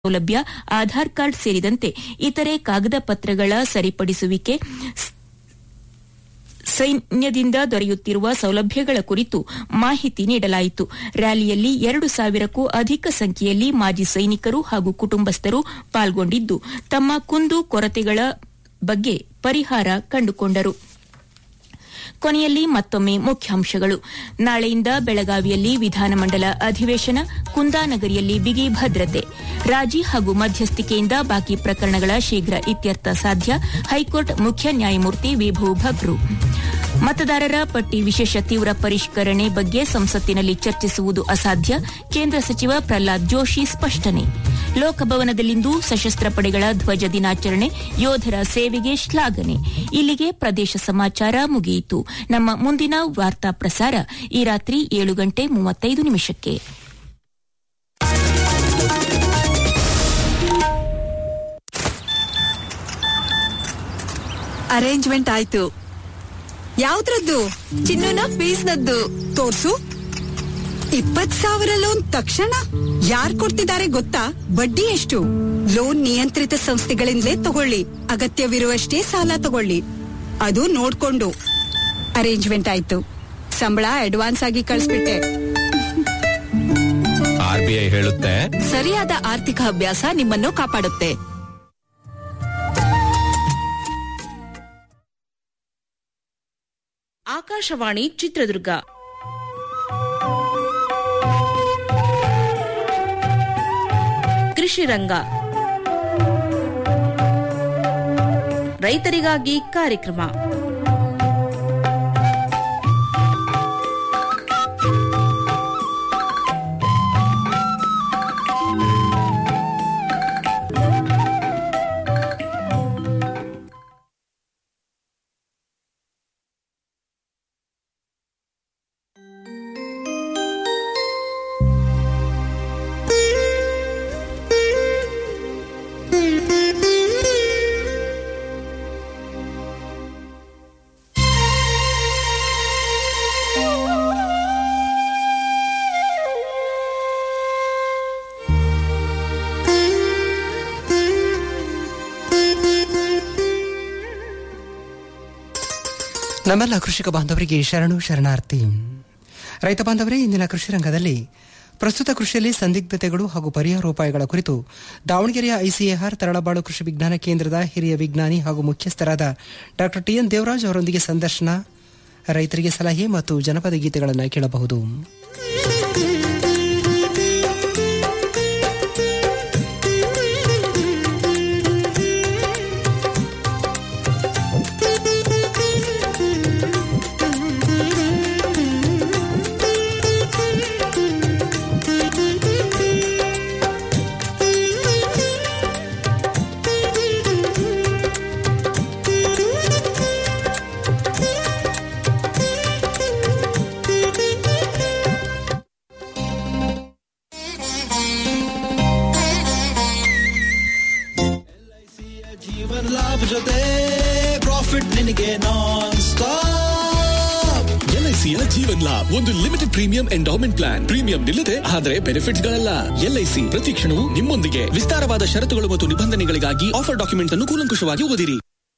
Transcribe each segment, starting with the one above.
ಸೌಲಭ್ಯ ಆಧಾರ್ ಕಾರ್ಡ್ ಸೇರಿದಂತೆ ಇತರೆ ಕಾಗದ ಪತ್ರಗಳ ಸರಿಪಡಿಸುವಿಕೆ ಸೈನ್ಯದಿಂದ ದೊರೆಯುತ್ತಿರುವ ಸೌಲಭ್ಯಗಳ ಕುರಿತು ಮಾಹಿತಿ ನೀಡಲಾಯಿತು ರ್ಯಾಲಿಯಲ್ಲಿ ಎರಡು ಸಾವಿರಕ್ಕೂ ಅಧಿಕ ಸಂಖ್ಯೆಯಲ್ಲಿ ಮಾಜಿ ಸೈನಿಕರು ಹಾಗೂ ಕುಟುಂಬಸ್ಥರು ಪಾಲ್ಗೊಂಡಿದ್ದು ತಮ್ಮ ಕುಂದು ಕೊರತೆಗಳ ಬಗ್ಗೆ ಪರಿಹಾರ ಕಂಡುಕೊಂಡರು ಕೊನೆಯಲ್ಲಿ ಮತ್ತೊಮ್ಮೆ ಮುಖ್ಯಾಂಶಗಳು ನಾಳೆಯಿಂದ ಬೆಳಗಾವಿಯಲ್ಲಿ ವಿಧಾನಮಂಡಲ ಅಧಿವೇಶನ ಕುಂದಾನಗರಿಯಲ್ಲಿ ಬಿಗಿ ಭದ್ರತೆ ರಾಜಿ ಹಾಗೂ ಮಧ್ಯಸ್ಥಿಕೆಯಿಂದ ಬಾಕಿ ಪ್ರಕರಣಗಳ ಶೀಘ್ರ ಇತ್ಯರ್ಥ ಸಾಧ್ಯ ಹೈಕೋರ್ಟ್ ಮುಖ್ಯ ನ್ಯಾಯಮೂರ್ತಿ ವಿಭು ಭಕ್ರು ಮತದಾರರ ಪಟ್ಟಿ ವಿಶೇಷ ತೀವ್ರ ಪರಿಷ್ಕರಣೆ ಬಗ್ಗೆ ಸಂಸತ್ತಿನಲ್ಲಿ ಚರ್ಚಿಸುವುದು ಅಸಾಧ್ಯ ಕೇಂದ್ರ ಸಚಿವ ಪ್ರಹ್ಲಾದ್ ಜೋಶಿ ಸ್ಪಷ್ಟನೆ ಲೋಕಭವನದಲ್ಲಿಂದು ಸಶಸ್ತ್ರ ಪಡೆಗಳ ಧ್ವಜ ದಿನಾಚರಣೆ ಯೋಧರ ಸೇವೆಗೆ ಶ್ಲಾಘನೆ ಇಲ್ಲಿಗೆ ಪ್ರದೇಶ ಸಮಾಚಾರ ಮುಗಿಯಿತು ನಮ್ಮ ಮುಂದಿನ ವಾರ್ತಾ ಪ್ರಸಾರ ಈ ರಾತ್ರಿ ಏಳು ಗಂಟೆ ಮೂವತ್ತೈದು ನಿಮಿಷಕ್ಕೆ ಅರೇಂಜ್ಮೆಂಟ್ ಆಯ್ತು ಯಾವ್ದ್ರದ್ದು ಚಿನ್ನುನ ಫೀಸ್ನದ್ದು ತೋರ್ಸು ಇಪ್ಪತ್ ಸಾವಿರ ಲೋನ್ ತಕ್ಷಣ ಯಾರ್ ಕೊಡ್ತಿದ್ದಾರೆ ಗೊತ್ತಾ ಬಡ್ಡಿ ಎಷ್ಟು ಲೋನ್ ನಿಯಂತ್ರಿತ ಸಂಸ್ಥೆಗಳಿಂದಲೇ ತಗೊಳ್ಳಿ ಅಗತ್ಯವಿರುವಷ್ಟೇ ಸಾಲ ತಗೊಳ್ಳಿ ಅದು ನೋಡ್ಕೊಂಡು ಅರೇಂಜ್ಮೆಂಟ್ ಆಯ್ತು ಸಂಬಳ ಅಡ್ವಾನ್ಸ್ ಆಗಿ ಕಳಿಸ್ಬಿಟ್ಟೆ ಆರ್ ಬಿ ಐ ಹೇಳುತ್ತೆ ಸರಿಯಾದ ಆರ್ಥಿಕ ಅಭ್ಯಾಸ ನಿಮ್ಮನ್ನು ಕಾಪಾಡುತ್ತೆ ಆಕಾಶವಾಣಿ ಚಿತ್ರದುರ್ಗ ಕೃಷಿ ರಂಗ ರೈತರಿಗಾಗಿ ಕಾರ್ಯಕ್ರಮ ನಮ್ಮೆಲ್ಲ ಕೃಷಿಕ ಬಾಂಧವರಿಗೆ ಶರಣು ಶರಣಾರ್ಥಿ ರೈತ ಬಾಂಧವರೇ ಇಂದಿನ ಕೃಷಿ ರಂಗದಲ್ಲಿ ಪ್ರಸ್ತುತ ಕೃಷಿಯಲ್ಲಿ ಸಂದಿಗ್ಧತೆಗಳು ಹಾಗೂ ಪರಿಹಾರೋಪಾಯಗಳ ಕುರಿತು ದಾವಣಗೆರೆಯ ಐಸಿಎಆರ್ ತರಳಬಾಳು ಕೃಷಿ ವಿಜ್ಞಾನ ಕೇಂದ್ರದ ಹಿರಿಯ ವಿಜ್ಞಾನಿ ಹಾಗೂ ಮುಖ್ಯಸ್ಥರಾದ ಡಾಕ್ಟರ್ ಟಿಎನ್ ದೇವರಾಜ್ ಅವರೊಂದಿಗೆ ಸಂದರ್ಶನ ರೈತರಿಗೆ ಸಲಹೆ ಮತ್ತು ಜನಪದ ಗೀತೆಗಳನ್ನು ಕೇಳಬಹುದು ಜೀವನ ಲಾಭ ಜೊತೆ ಪ್ರಾಫಿಟ್ ನಿನಗೆ ನಾನ್ ಸ್ಟಾಪ್ ಎಲ್ಐಸಿಯ ಜೀವನ್ ಲಾಭ್ ಒಂದು limited premium endowment plan premium ನಿಲ್ಲದೆ ಆದರೆ ಬೆನಿಫಿಟ್ಸ್ ಗಳಲ್ಲ ಎಲ್ಐಸಿ ಪ್ರತಿ ಕ್ಷಣವೂ ನಿಮ್ಮೊಂದಿಗೆ ವಿಸ್ತಾರವಾದ ಷರತ್ತುಗಳು ಮತ್ತು ನಿಬಂಧನೆಗಳಿಗಾಗಿ ಆಫರ್ ಡಾಕ್ಯುಮೆಂಟ್ ಅನ್ನು ಕೂಲಂಕುಷವಾಗಿ ಓದಿರಿ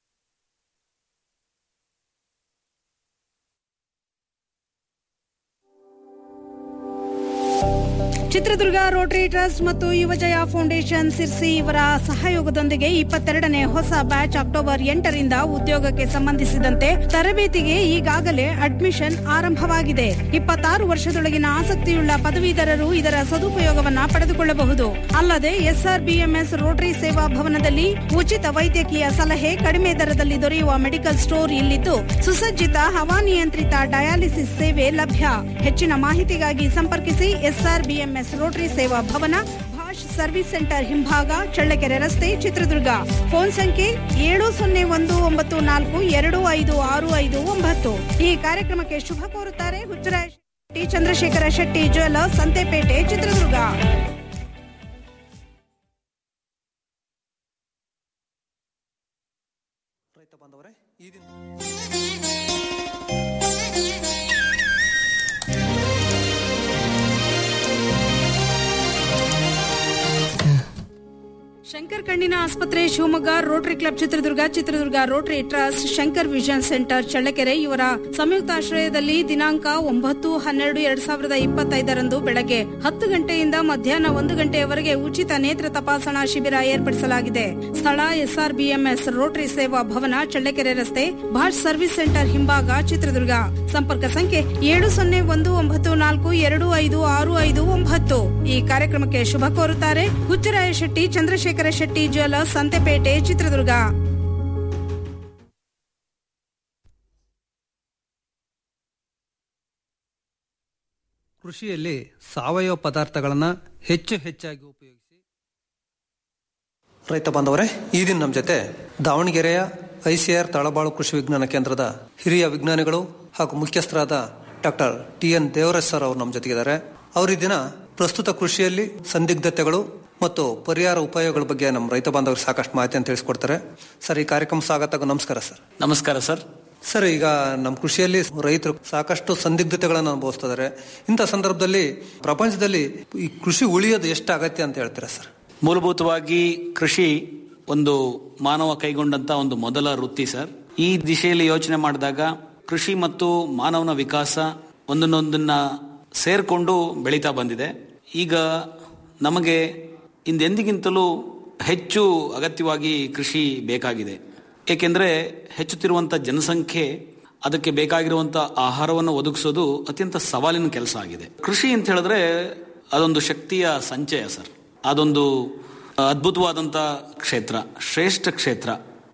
ಚಿತ್ರದುರ್ಗ ರೋಟರಿ ಟ್ರಸ್ಟ್ ಮತ್ತು ಯುವಜಯ ಫೌಂಡೇಶನ್ ಸಿರ್ಸಿ ಇವರ ಸಹಯೋಗದೊಂದಿಗೆ ಇಪ್ಪತ್ತೆರಡನೇ ಹೊಸ ಬ್ಯಾಚ್ ಅಕ್ಟೋಬರ್ ಎಂಟರಿಂದ ಉದ್ಯೋಗಕ್ಕೆ ಸಂಬಂಧಿಸಿದಂತೆ ತರಬೇತಿಗೆ ಈಗಾಗಲೇ ಅಡ್ಮಿಷನ್ ಆರಂಭವಾಗಿದೆ ಇಪ್ಪತ್ತಾರು ವರ್ಷದೊಳಗಿನ ಆಸಕ್ತಿಯುಳ್ಳ ಪದವೀಧರರು ಇದರ ಸದುಪಯೋಗವನ್ನ ಪಡೆದುಕೊಳ್ಳಬಹುದು ಅಲ್ಲದೆ ಎಸ್ಆರ್ಬಿಎಂಎಸ್ ರೋಟರಿ ಸೇವಾ ಭವನದಲ್ಲಿ ಉಚಿತ ವೈದ್ಯಕೀಯ ಸಲಹೆ ಕಡಿಮೆ ದರದಲ್ಲಿ ದೊರೆಯುವ ಮೆಡಿಕಲ್ ಸ್ಟೋರ್ ಇಲ್ಲಿದ್ದು ಸುಸಜ್ಜಿತ ಹವಾನಿಯಂತ್ರಿತ ಡಯಾಲಿಸಿಸ್ ಸೇವೆ ಲಭ್ಯ ಹೆಚ್ಚಿನ ಮಾಹಿತಿಗಾಗಿ ಸಂಪರ್ಕಿಸಿ ಎಸ್ಆರ್ಬಿಎಂಎಸ್ ರೋಟರಿ ಸೇವಾ ಭವನ ಭಾಷ್ ಸರ್ವಿಸ್ ಸೆಂಟರ್ ಹಿಂಭಾಗ ಚಳ್ಳಕೆರೆ ರಸ್ತೆ ಚಿತ್ರದುರ್ಗ ಫೋನ್ ಸಂಖ್ಯೆ ಏಳು ಸೊನ್ನೆ ಒಂದು ಒಂಬತ್ತು ನಾಲ್ಕು ಎರಡು ಐದು ಆರು ಐದು ಒಂಬತ್ತು ಈ ಕಾರ್ಯಕ್ರಮಕ್ಕೆ ಶುಭ ಕೋರುತ್ತಾರೆ ಹುಚ್ಚರಾಯ ಶೆಟ್ಟಿ ಚಂದ್ರಶೇಖರ ಶೆಟ್ಟಿ ಜ್ಯುವೆಲರ್ಸ್ ಸಂತೆಪೇಟೆ ಚಿತ್ರದುರ್ಗ ಶಂಕರ್ ಕಣ್ಣಿನ ಆಸ್ಪತ್ರೆ Shivamogga rotary club Chitradurga Chitradurga rotary trust Shankar vision centre Challakere ಇವರ ಸಂಯುಕ್ತಾಶ್ರಯದಲ್ಲಿ ದಿನಾಂಕ ಒಂಬತ್ತು ಹನ್ನೆರಡು ಎರಡ್ ಸಾವಿರದ ಇಪ್ಪತ್ತೈದರಂದು ಬೆಳಗ್ಗೆ ಹತ್ತು ಗಂಟೆಯಿಂದ ಮಧ್ಯಾಹ್ನ ಒಂದು ಗಂಟೆಯವರೆಗೆ ಉಚಿತ ನೇತ್ರ ತಪಾಸಣಾ ಶಿಬಿರ ಏರ್ಪಡಿಸಲಾಗಿದೆ ಸ್ಥಳ ಎಸ್ಆರ್ಬಿಎಂಎಸ್ ರೋಟರಿ ಸೇವಾ ಭವನ ಚಳ್ಳಕೆರೆ ರಸ್ತೆ ಭಾಷ್ ಸರ್ವಿಸ್ ಸೆಂಟರ್ ಹಿಂಭಾಗ ಚಿತ್ರದುರ್ಗ ಸಂಪರ್ಕ ಸಂಖ್ಯೆ ಏಳು ಸೊನ್ನೆ ಒಂದು ಒಂಬತ್ತು ನಾಲ್ಕು ಎರಡು ಐದು ಆರು ಐದು ಒಂಬತ್ತು ಈ ಕಾರ್ಯಕ್ರಮಕ್ಕೆ ಶುಭ ಕೋರುತ್ತಾರೆ ಹುಚ್ಚರಾಯ ಶೆಟ್ಟಿ ಚಂದ್ರಶೇಖರ ಶೆಟ್ಟಿ ಜ್ಯುವೆಲರ್ಸ್ ಸಂತೆಪೇಟೆ ಚಿತ್ರದುರ್ಗ ಕೃಷಿಯಲ್ಲಿ ಸಾವಯವ ಪದಾರ್ಥಗಳನ್ನು ಹೆಚ್ಚು ಹೆಚ್ಚಾಗಿ ಉಪಯೋಗಿಸಿ ರೈತ ಬಾಂಧವರೇ ಈ ದಿನ ನಮ್ಮ ಜೊತೆ ದಾವಣಗೆರೆಯ ಐಸಿಆರ್ ತಳಬಾಳು ಕೃಷಿ ವಿಜ್ಞಾನ ಕೇಂದ್ರದ ಹಿರಿಯ ವಿಜ್ಞಾನಿಗಳು ಹಾಗೂ ಮುಖ್ಯಸ್ಥರಾದ doctor T N Devaraj sir ಅವರು ನಮ್ಮ ಜೊತೆಗಿದ್ದಾರೆ ಅವರು ಈ ದಿನ ಪ್ರಸ್ತುತ ಕೃಷಿಯಲ್ಲಿ ಸಂದಿಗ್ಧತೆಗಳು ಮತ್ತು ಪರಿಹಾರ ಉಪಾಯಗಳ ಬಗ್ಗೆ ನಮ್ಮ ರೈತ ಬಾಂಧವರಿಗೆ ಸಾಕಷ್ಟು ಮಾಹಿತಿಯನ್ನು ತಿಳಿಸ್ಕೊಡ್ತಾರೆ ಸರ್ ಈ ಕಾರ್ಯಕ್ರಮ ಸ್ವಾಗತ ನಮಸ್ಕಾರ ಸರ್ ನಮಸ್ಕಾರ ಸರ್ ಸರ್ ಈಗ ನಮ್ಮ ಕೃಷಿಯಲ್ಲಿ ರೈತರು ಸಾಕಷ್ಟು ಸಂದಿಗ್ಧತೆಗಳನ್ನು ಅನುಭವಿಸ್ತಿದ್ದಾರೆ ಇಂಥ ಸಂದರ್ಭದಲ್ಲಿ ಪ್ರಪಂಚದಲ್ಲಿ ಈ ಕೃಷಿ ಉಳಿಯೋದು ಎಷ್ಟು ಅಗತ್ಯ ಅಂತ ಹೇಳ್ತೀರಾ ಸರ್ ಮೂಲಭೂತವಾಗಿ ಕೃಷಿ ಒಂದು ಮಾನವ ಕೈಗೊಂಡಂತ ಒಂದು ಮೊದಲ ವೃತ್ತಿ ಸರ್ ಈ ದಿಶೆಯಲ್ಲಿ ಯೋಚನೆ ಮಾಡಿದಾಗ ಕೃಷಿ ಮತ್ತು ಮಾನವನ ವಿಕಾಸ ಒಂದನ್ನೊಂದನ್ನ ಸೇರ್ಕೊಂಡು ಬೆಳೀತಾ ಬಂದಿದೆ ಈಗ ನಮಗೆ ಇಂದೆಂದಿಗಿಂತಲೂ ಹೆಚ್ಚು ಅಗತ್ಯವಾಗಿ ಕೃಷಿ ಬೇಕಾಗಿದೆ ಏಕೆಂದರೆ ಹೆಚ್ಚುತ್ತಿರುವಂಥ ಜನಸಂಖ್ಯೆ ಅದಕ್ಕೆ ಬೇಕಾಗಿರುವಂಥ ಆಹಾರವನ್ನು ಒದಗಿಸೋದು ಅತ್ಯಂತ ಸವಾಲಿನ ಕೆಲಸ ಆಗಿದೆ ಕೃಷಿ ಅಂತ ಹೇಳಿದ್ರೆ ಅದೊಂದು ಶಕ್ತಿಯ ಸಂಚಯ ಸರ್ ಅದೊಂದು ಅದ್ಭುತವಾದಂಥ ಕ್ಷೇತ್ರ ಶ್ರೇಷ್ಠ ಕ್ಷೇತ್ರ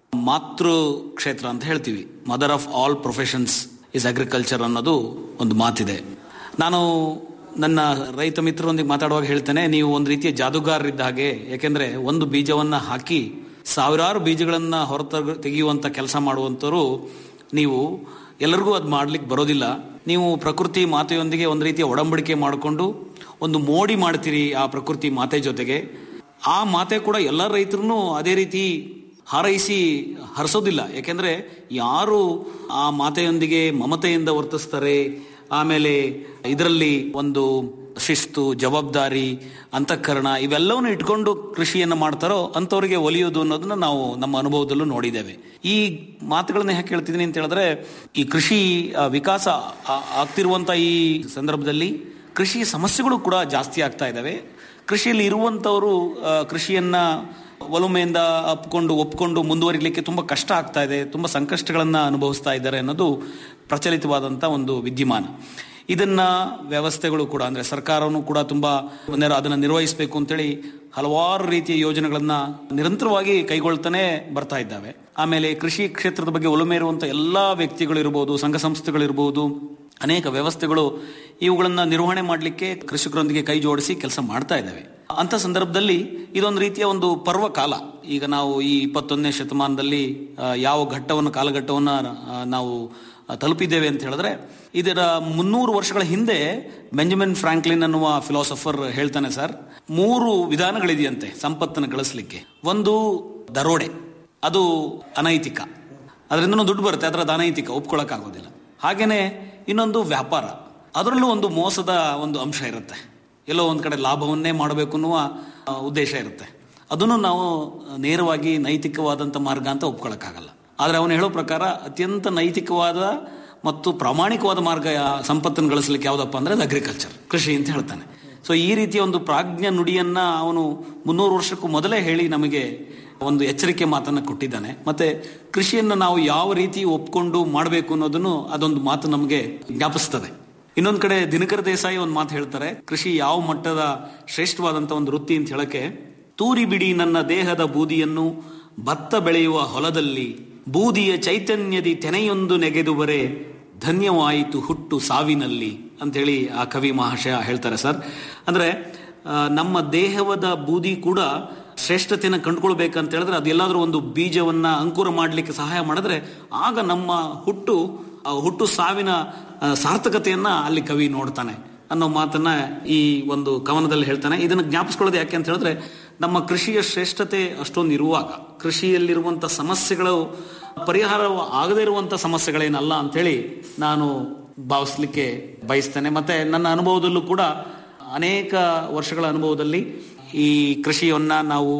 ಮಾತೃ ಕ್ಷೇತ್ರ ಅಂತ ಹೇಳ್ತೀವಿ mother of all professions is agriculture ಅನ್ನೋದು ಒಂದು ಮಾತಿದೆ ನಾನು ನನ್ನ ರೈತ ಮಿತ್ರರೊಂದಿಗೆ ಮಾತಾಡುವಾಗ ಹೇಳ್ತೇನೆ ನೀವು ಒಂದು ರೀತಿಯ ಜಾದುಗಾರರಿದ್ದ ಹಾಗೆ ಯಾಕೆಂದ್ರೆ ಒಂದು ಬೀಜವನ್ನ ಹಾಕಿ ಸಾವಿರಾರು ಬೀಜಗಳನ್ನ ಹೊರತ ತೆಗೆಯುವಂತ ಕೆಲಸ ಮಾಡುವಂತರು ನೀವು ಎಲ್ಲರಿಗೂ ಅದು ಮಾಡ್ಲಿಕ್ಕೆ ಬರೋದಿಲ್ಲ ನೀವು ಪ್ರಕೃತಿ ಮಾತೆಯೊಂದಿಗೆ ಒಂದು ರೀತಿಯ ಒಡಂಬಡಿಕೆ ಮಾಡಿಕೊಂಡು ಒಂದು ಮೋಡಿ ಮಾಡ್ತೀರಿ ಆ ಪ್ರಕೃತಿ ಮಾತೆ ಜೊತೆಗೆ ಆ ಮಾತೆ ಕೂಡ ಎಲ್ಲ ರೈತರು ಅದೇ ರೀತಿ ಹಾರೈಸಿ ಹರಿಸೋದಿಲ್ಲ ಯಾಕೆಂದ್ರೆ ಯಾರು ಆ ಮಾತೆಯೊಂದಿಗೆ ಮಮತೆಯಿಂದ ವರ್ತಿಸ್ತಾರೆ ಆಮೇಲೆ ಇದರಲ್ಲಿ ಒಂದು ಶಿಸ್ತು ಜವಾಬ್ದಾರಿ ಅಂತಃಕರಣ ಇವೆಲ್ಲವನ್ನು ಇಟ್ಕೊಂಡು ಕೃಷಿಯನ್ನು ಮಾಡ್ತಾರೋ ಅಂಥವ್ರಿಗೆ ಒಲಿಯೋದು ಅನ್ನೋದನ್ನ ನಾವು ನಮ್ಮ ಅನುಭವದಲ್ಲೂ ನೋಡಿದ್ದೇವೆ ಈ ಮಾತುಗಳನ್ನ ಯಾಕೆ ಹೇಳ್ತಿದ್ದೀನಿ ಅಂತ ಹೇಳಿದ್ರೆ ಈ ಕೃಷಿ ಆ, ವಿಕಾಸ ಆ- ಆಗ್ತಿರುವಂತ ಈ ಸಂದರ್ಭದಲ್ಲಿ ಕೃಷಿ ಸಮಸ್ಯೆಗಳು ಕೂಡ ಜಾಸ್ತಿ ಆಗ್ತಾ ಇದ್ದಾವೆ ಕೃಷಿಯಲ್ಲಿ ಇರುವಂತವರು ಆ, ಕೃಷಿಯನ್ನ ಒಲುಮೆಯಿಂದ ಅಪ್ಕೊಂಡು ಒಪ್ಕೊಂಡು ಮುಂದುವರಿಲಿಕ್ಕೆ ತುಂಬಾ ಕಷ್ಟ ಆಗ್ತಾ ಇದೆ ತುಂಬಾ ಸಂಕಷ್ಟಗಳನ್ನ ಅನುಭವಿಸ್ತಾ ಇದ್ದಾರೆ ಅನ್ನೋದು ಪ್ರಚಲಿತವಾದಂತ ಒಂದು ವಿದ್ಯಮಾನ ಇದನ್ನ ವ್ಯವಸ್ಥೆಗಳು ಕೂಡ ಅಂದ್ರೆ ಸರ್ಕಾರವನ್ನು ಕೂಡ ತುಂಬಾ ನೇರ ಅದನ್ನ ನಿರ್ವಹಿಸಬೇಕು ಅಂತೇಳಿ ಹಲವಾರು ರೀತಿಯ ಯೋಜನೆಗಳನ್ನ ನಿರಂತರವಾಗಿ ಕೈಗೊಳ್ತಾನೆ ಬರ್ತಾ ಇದ್ದಾವೆ ಆಮೇಲೆ ಕೃಷಿ ಕ್ಷೇತ್ರದ ಬಗ್ಗೆ ಒಲುಮೆ ಇರುವಂತ ಎಲ್ಲಾ ವ್ಯಕ್ತಿಗಳು ಇರಬಹುದು ಸಂಘ ಸಂಸ್ಥೆಗಳಿರಬಹುದು ಅನೇಕ ವ್ಯವಸ್ಥೆಗಳು ಇವುಗಳನ್ನ ನಿರ್ವಹಣೆ ಮಾಡಲಿಕ್ಕೆ ಕೃಷಿಕರೊಂದಿಗೆ ಕೈ ಜೋಡಿಸಿ ಕೆಲಸ ಮಾಡ್ತಾ ಇದ್ದಾವೆ ಅಂತ ಸಂದರ್ಭದಲ್ಲಿ ಇದೊಂದು ರೀತಿಯ ಒಂದು ಪರ್ವ ಕಾಲ ಈಗ ನಾವು ಈ ಇಪ್ಪತ್ತೊಂದನೇ ಶತಮಾನದಲ್ಲಿ ಆ, ಯಾವ ಘಟ್ಟವನ್ನು ಕಾಲಘಟ್ಟವನ್ನ ಆ, ನಾವು ಆ, ತಲುಪಿದ್ದೇವೆ ಅಂತ ಹೇಳಿದ್ರೆ ಇದರ ಮುನ್ನೂರು ವರ್ಷಗಳ ಹಿಂದೆ ಬೆಂಜಮಿನ್ ಫ್ರಾಂಕ್ಲಿನ್ ಅನ್ನುವ ಫಿಲಾಸಫರ್ ಹೇಳ್ತಾನೆ ಸರ್ ಮೂರು ವಿಧಾನಗಳಿದೆಯಂತೆ ಸಂಪತ್ತನ್ನು ಗಳಿಸಲಿಕ್ಕೆ ಒಂದು ದರೋಡೆ ಅದು ಅನೈತಿಕ ಅದರಿಂದ ದುಡ್ಡು ಬರುತ್ತೆ ಅದರ ಅದು ಅನೈತಿಕ ಒಪ್ಕೊಳ್ಳೋಕ್ಕಾಗೋದಿಲ್ಲ ಹಾಗೇನೆ ಇನ್ನೊಂದು ವ್ಯಾಪಾರ ಅದರಲ್ಲೂ ಒಂದು ಮೋಸದ ಒಂದು ಅಂಶ ಇರುತ್ತೆ ಎಲ್ಲೋ ಒಂದು ಕಡೆ ಲಾಭವನ್ನೇ ಮಾಡಬೇಕು ಅನ್ನುವ ಆ, ಉದ್ದೇಶ ಇರುತ್ತೆ ಅದನ್ನು ನಾವು ನೇರವಾಗಿ ನೈತಿಕವಾದಂಥ ಮಾರ್ಗ ಅಂತ ಒಪ್ಕೊಳ್ಳೋಕ್ಕಾಗಲ್ಲ ಆದರೆ ಅವನು ಹೇಳೋ ಪ್ರಕಾರ ಅತ್ಯಂತ ನೈತಿಕವಾದ ಮತ್ತು ಪ್ರಾಮಾಣಿಕವಾದ ಮಾರ್ಗ ಯಾ- ಸಂಪತ್ತನ್ನು ಗಳಿಸಲಿಕ್ಕೆ ಯಾವುದಪ್ಪ ಅಂದ್ರೆ ಅದು ಅಗ್ರಿಕಲ್ಚರ್ ಕೃಷಿ ಅಂತ ಹೇಳ್ತಾನೆ ಸೊ ಈ ರೀತಿಯ ಒಂದು ಪ್ರಾಜ್ಞ ನುಡಿಯನ್ನ ಅವನು ಮುನ್ನೂರು ವರ್ಷಕ್ಕೂ ಮೊದಲೇ ಹೇಳಿ ನಮಗೆ ಒಂದು ಎಚ್ಚರಿಕೆ ಮಾತನ್ನ ಕೊಟ್ಟಿದ್ದಾನೆ ಮತ್ತೆ ಕೃಷಿಯನ್ನು ನಾವು ಯಾವ ರೀತಿ ಒಪ್ಕೊಂಡು ಮಾಡಬೇಕು ಅನ್ನೋದನ್ನು ಅದೊಂದು ಮಾತು ನಮಗೆ ಜ್ಞಾಪಿಸ್ತದೆ ಇನ್ನೊಂದು ಕಡೆ ದಿನಕರ ದೇಸಾಯಿ ಒಂದು ಮಾತು ಹೇಳ್ತಾರೆ ಕೃಷಿ ಯಾವ ಮಟ್ಟದ ಶ್ರೇಷ್ಠವಾದಂತ ಒಂದು ವೃತ್ತಿ ಅಂತ ಹೇಳಕ್ಕೆ ತೂರಿ ಬಿಡಿ ನನ್ನ ದೇಹದ ಬೂದಿಯನ್ನು ಭತ್ತ ಬೆಳೆಯುವ ಹೊಲದಲ್ಲಿ ಬೂದಿಯ ಚೈತನ್ಯದಿ ತೆನೆಯೊಂದು ನೆಗೆದು ಬರೆ ಧನ್ಯವಾಯಿತು ಹುಟ್ಟು ಸಾವಿನಲ್ಲಿ ಅಂತೇಳಿ ಆ ಕವಿ ಮಹಾಶಯ ಹೇಳ್ತಾರೆ ಸರ್ ಅಂದ್ರೆ ಆ, ನಮ್ಮ ದೇಹದ ಬೂದಿ ಕೂಡ ಶ್ರೇಷ್ಠತೆಯನ್ನು ಕಂಡುಕೊಳ್ಬೇಕಂತ ಹೇಳಿದ್ರೆ ಅದೆಲ್ಲಾದ್ರೂ ಒಂದು ಬೀಜವನ್ನ ಅಂಕುರ ಮಾಡಲಿಕ್ಕೆ ಸಹಾಯ ಮಾಡಿದ್ರೆ ಆಗ ನಮ್ಮ ಹುಟ್ಟು ಆ ಹುಟ್ಟು ಸಾವಿನ ಆ, ಸಾರ್ಥಕತೆಯನ್ನ ಅಲ್ಲಿ ಕವಿ ನೋಡ್ತಾನೆ ಅನ್ನೋ ಮಾತನ್ನ ಈ ಒಂದು ಕವನದಲ್ಲಿ ಹೇಳ್ತಾನೆ ಇದನ್ನು ಜ್ಞಾಪಿಸ್ಕೊಳ್ಳೋದು ಯಾಕೆ ಅಂತ ಹೇಳಿದ್ರೆ ನಮ್ಮ ಕೃಷಿಯ ಶ್ರೇಷ್ಠತೆ ಅಷ್ಟೊಂದು ಇರುವಾಗ ಕೃಷಿಯಲ್ಲಿರುವಂತ ಸಮಸ್ಯೆಗಳು ಪರಿಹಾರ ಆಗದೇ ಇರುವಂತ ಸಮಸ್ಯೆಗಳೇನಲ್ಲ ಅಂತೇಳಿ ನಾನು ಭಾವಿಸ್ಲಿಕ್ಕೆ ಬಯಸ್ತೇನೆ ಮತ್ತೆ ನನ್ನ ಅನುಭವದಲ್ಲೂ ಕೂಡ ಅನೇಕ ವರ್ಷಗಳ ಅನುಭವದಲ್ಲಿ ಈ ಕೃಷಿಯನ್ನ ನಾವು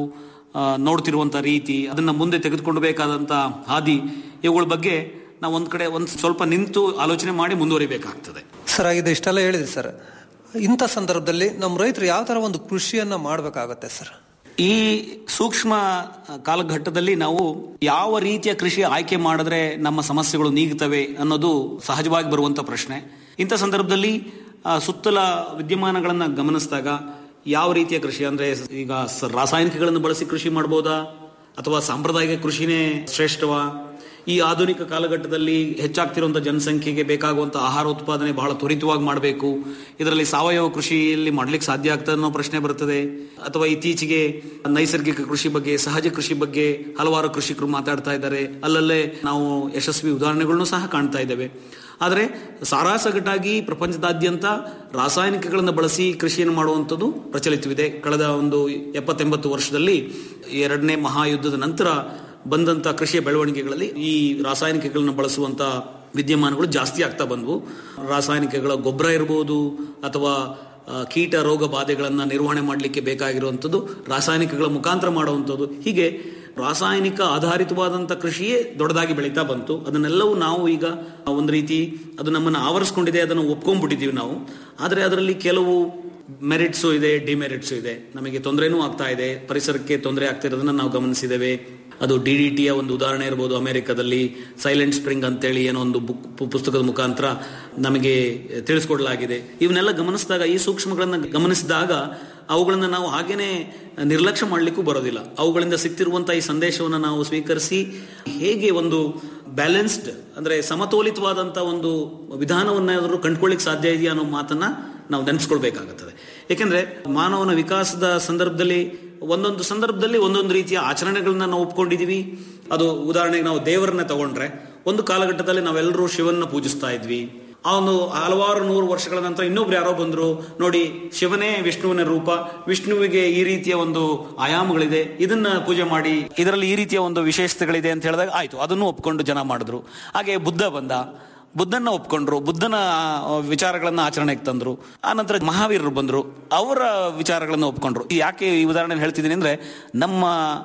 ಆ, ನೋಡ್ತಿರುವಂತ ರೀತಿ ಅದನ್ನ ಮುಂದೆ ತೆಗೆದುಕೊಂಡು ಬೇಕಾದಂತ ಹಾದಿ ಇವುಗಳ ಬಗ್ಗೆ ನಾವು ಒಂದ್ ಕಡೆ ಒಂದ್ ಸ್ವಲ್ಪ ನಿಂತು ಆಲೋಚನೆ ಮಾಡಿ ಮುಂದುವರಿಬೇಕಾಗ್ತದೆ ಸರ್ ಆಗಿದೆ ಇಷ್ಟೆಲ್ಲ ಹೇಳಿದ್ರಿ ಸರ್ ಇಂಥ ಸಂದರ್ಭದಲ್ಲಿ ನಮ್ಮ ರೈತರು ಯಾವ ತರ ಒಂದು ಕೃಷಿಯನ್ನ ಮಾಡಬೇಕಾಗತ್ತೆ ಸರ್ ಈ ಸೂಕ್ಷ್ಮ ಕಾಲಘಟ್ಟದಲ್ಲಿ ನಾವು ಯಾವ ರೀತಿಯ ಕೃಷಿ ಆಯ್ಕೆ ಮಾಡಿದ್ರೆ ನಮ್ಮ ಸಮಸ್ಯೆಗಳು ನೀಗುತ್ತವೆ ಅನ್ನೋದು ಸಹಜವಾಗಿ ಬರುವಂತ ಪ್ರಶ್ನೆ ಇಂಥ ಸಂದರ್ಭದಲ್ಲಿ ಆ, ಸುತ್ತಲ ವಿದ್ಯಮಾನಗಳನ್ನ ಗಮನಿಸಿದಾಗ ಯಾವ ರೀತಿಯ ಕೃಷಿ ಅಂದ್ರೆ ಈಗ ಸ- ರಾಸಾಯನಿಕಗಳನ್ನು ಬಳಸಿ ಕೃಷಿ ಮಾಡ್ಬೋದಾ ಅಥವಾ ಸಾಂಪ್ರದಾಯಿಕ ಕೃಷಿನೇ ಶ್ರೇಷ್ಠವಾ ಈ ಆಧುನಿಕ ಕಾಲಘಟ್ಟದಲ್ಲಿ ಹೆಚ್ಚಾಗ್ತಿರುವಂತಹ ಜನಸಂಖ್ಯೆಗೆ ಬೇಕಾಗುವಂತ ಆಹಾರ ಉತ್ಪಾದನೆ ಬಹಳ ತ್ವರಿತವಾಗಿ ಮಾಡಬೇಕು ಇದರಲ್ಲಿ ಸಾವಯವ ಕೃಷಿಯಲ್ಲಿ ಮಾಡ್ಲಿಕ್ಕೆ ಸಾಧ್ಯ ಆಗ್ತದೆ ಅನ್ನೋ ಪ್ರಶ್ನೆ ಬರ್ತದೆ ಅಥವಾ ಇತ್ತೀಚೆಗೆ ನೈಸರ್ಗಿಕ ಕೃಷಿ ಬಗ್ಗೆ ಸಹಜ ಕೃಷಿ ಬಗ್ಗೆ ಹಲವಾರು ಕೃಷಿಕರು ಮಾತಾಡ್ತಾ ಇದ್ದಾರೆ ಅಲ್ಲಲ್ಲೇ ನಾವು ಯಶಸ್ವಿ ಉದಾಹರಣೆಗಳನ್ನು ಸಹ ಕಾಣ್ತಾ ಇದ್ದೇವೆ ಆದರೆ ಸಾರಾಸಗಟಾಗಿ ಪ್ರಪಂಚದಾದ್ಯಂತ ರಾಸಾಯನಿಕಗಳನ್ನು ಬಳಸಿ ಕೃಷಿಯನ್ನು ಮಾಡುವಂಥದ್ದು ಪ್ರಚಲಿತವಿದೆ ಕಳೆದ ಒಂದು ಎಪ್ಪತ್ತೆಂಬತ್ತು ವರ್ಷದಲ್ಲಿ ಎರಡನೇ ಮಹಾಯುದ್ಧದ ನಂತರ ಬಂದಂತ ಕೃಷಿಯ ಬೆಳವಣಿಗೆಗಳಲ್ಲಿ ಈ ರಾಸಾಯನಿಕಗಳನ್ನು ಬಳಸುವಂತ ವಿದ್ಯಮಾನಗಳು ಜಾಸ್ತಿ ಆಗ್ತಾ ಬಂದವು ರಾಸಾಯನಿಕಗಳ ಗೊಬ್ಬರ ಇರಬಹುದು ಅಥವಾ ಆ, ಕೀಟ ರೋಗ ಬಾಧೆಗಳನ್ನು ನಿರ್ವಹಣೆ ಮಾಡಲಿಕ್ಕೆ ಬೇಕಾಗಿರುವಂಥದ್ದು ರಾಸಾಯನಿಕಗಳ ಮುಖಾಂತರ ಮಾಡುವಂಥದ್ದು ಹೀಗೆ ರಾಸಾಯನಿಕ ಆಧಾರಿತವಾದಂಥ ಕೃಷಿಯೇ ದೊಡ್ಡದಾಗಿ ಬೆಳೀತಾ ಬಂತು ಅದನ್ನೆಲ್ಲವೂ ನಾವು ಈಗ ಒಂದು ರೀತಿ ಅದು ನಮ್ಮನ್ನು ಆವರಿಸ್ಕೊಂಡಿದೆ ಅದನ್ನು ಒಪ್ಕೊಂಡ್ಬಿಟ್ಟಿದ್ದೀವಿ ನಾವು ಆದರೆ ಅದರಲ್ಲಿ ಕೆಲವು ಮೆರಿಟ್ಸು ಇದೆ ಡಿಮೆರಿಟ್ಸು ಇದೆ ನಮಗೆ ತೊಂದರೆನೂ ಆಗ್ತಾ ಇದೆ ಪರಿಸರಕ್ಕೆ ತೊಂದರೆ ಆಗ್ತಿರೋದನ್ನ ನಾವು ಗಮನಿಸಿದ್ದೇವೆ ಅದು ಡಿ ಡಿ ಟಿಯ ಒಂದು ಉದಾಹರಣೆ ಇರ್ಬೋದು ಅಮೆರಿಕದಲ್ಲಿ ಸೈಲೆಂಟ್ ಸ್ಪ್ರಿಂಗ್ ಅಂತೇಳಿ ಏನೋ ಒಂದು ಬುಕ್ ಪು- ಪುಸ್ತಕದ ಮುಖಾಂತರ ನಮಗೆ ತಿಳಿಸ್ಕೊಡ್ಲಾಗಿದೆ ಇವನ್ನೆಲ್ಲ ಗಮನಿಸಿದಾಗ ಈ ಸೂಕ್ಷ್ಮಗಳನ್ನ ಗಮನಿಸಿದಾಗ ಅವುಗಳನ್ನ ನಾವು ಹಾಗೇನೆ ನಿರ್ಲಕ್ಷ್ಯ ಮಾಡಲಿಕ್ಕೂ ಬರೋದಿಲ್ಲ ಅವುಗಳಿಂದ ಸಿಗ್ತಿರುವಂತಹ ಈ ಸಂದೇಶವನ್ನು ನಾವು ಸ್ವೀಕರಿಸಿ ಹೇಗೆ ಒಂದು ಬ್ಯಾಲೆನ್ಸ್ಡ್ ಅಂದ್ರೆ ಸಮತೋಲಿತವಾದಂತ ಒಂದು ವಿಧಾನವನ್ನಾದರೂ ಕಂಡುಕೊಳ್ಳಿಕ್ ಸಾಧ್ಯ ಇದೆಯಾ ಅನ್ನೋ ಮಾತನ್ನ ನಾವು ನೆನೆಸ್ಕೊಳ್ಬೇಕಾಗುತ್ತದೆ ಏಕೆಂದ್ರೆ ಮಾನವನ ವಿಕಾಸದ ಸಂದರ್ಭದಲ್ಲಿ ಒಂದೊಂದು ಸಂದರ್ಭದಲ್ಲಿ ಒಂದೊಂದು ರೀತಿಯ ಆಚರಣೆಗಳನ್ನ ನಾವು ಒಪ್ಕೊಂಡಿದೀವಿ ಅದು ಉದಾಹರಣೆಗೆ ನಾವು ದೇವರನ್ನ ತಗೊಂಡ್ರೆ ಒಂದು ಕಾಲಘಟ್ಟದಲ್ಲಿ ನಾವೆಲ್ಲರೂ ಶಿವನ್ನ ಪೂಜಿಸ್ತಾ ಇದ್ವಿ ಆ ಒಂದು ಹಲವಾರು ನೂರು ವರ್ಷಗಳ ನಂತರ ಇನ್ನೊಬ್ರು ಯಾರೋ ಬಂದ್ರು ನೋಡಿ ಶಿವನೇ ವಿಷ್ಣುವಿನ ರೂಪ ವಿಷ್ಣುವಿಗೆ ಈ ರೀತಿಯ ಒಂದು ಆಯಾಮಗಳಿದೆ ಇದನ್ನ ಪೂಜೆ ಮಾಡಿ ಇದರಲ್ಲಿ ಈ ರೀತಿಯ ಒಂದು ವಿಶೇಷತೆಗಳಿದೆ ಅಂತ ಹೇಳಿದಾಗ ಆಯ್ತು ಅದನ್ನು ಒಪ್ಕೊಂಡು ಜನ ಮಾಡಿದ್ರು ಹಾಗೆ ಬುದ್ಧ ಬಂದ ಬುದ್ಧನ ಒಪ್ಕೊಂಡ್ರು ಬುದ್ಧನ ಆ, ವಿಚಾರಗಳನ್ನ ಆಚರಣೆಗೆ ತಂದ್ರು ಆ ನಂತರ ಮಹಾವೀರರು ಬಂದ್ರು ಅವರ ವಿಚಾರಗಳನ್ನ ಒಪ್ಕೊಂಡ್ರು ಈ ಯಾಕೆ ಈ ಉದಾಹರಣೆ ಹೇಳ್ತಿದ್ದೀನಿ ಅಂದ್ರೆ ನಮ್ಮ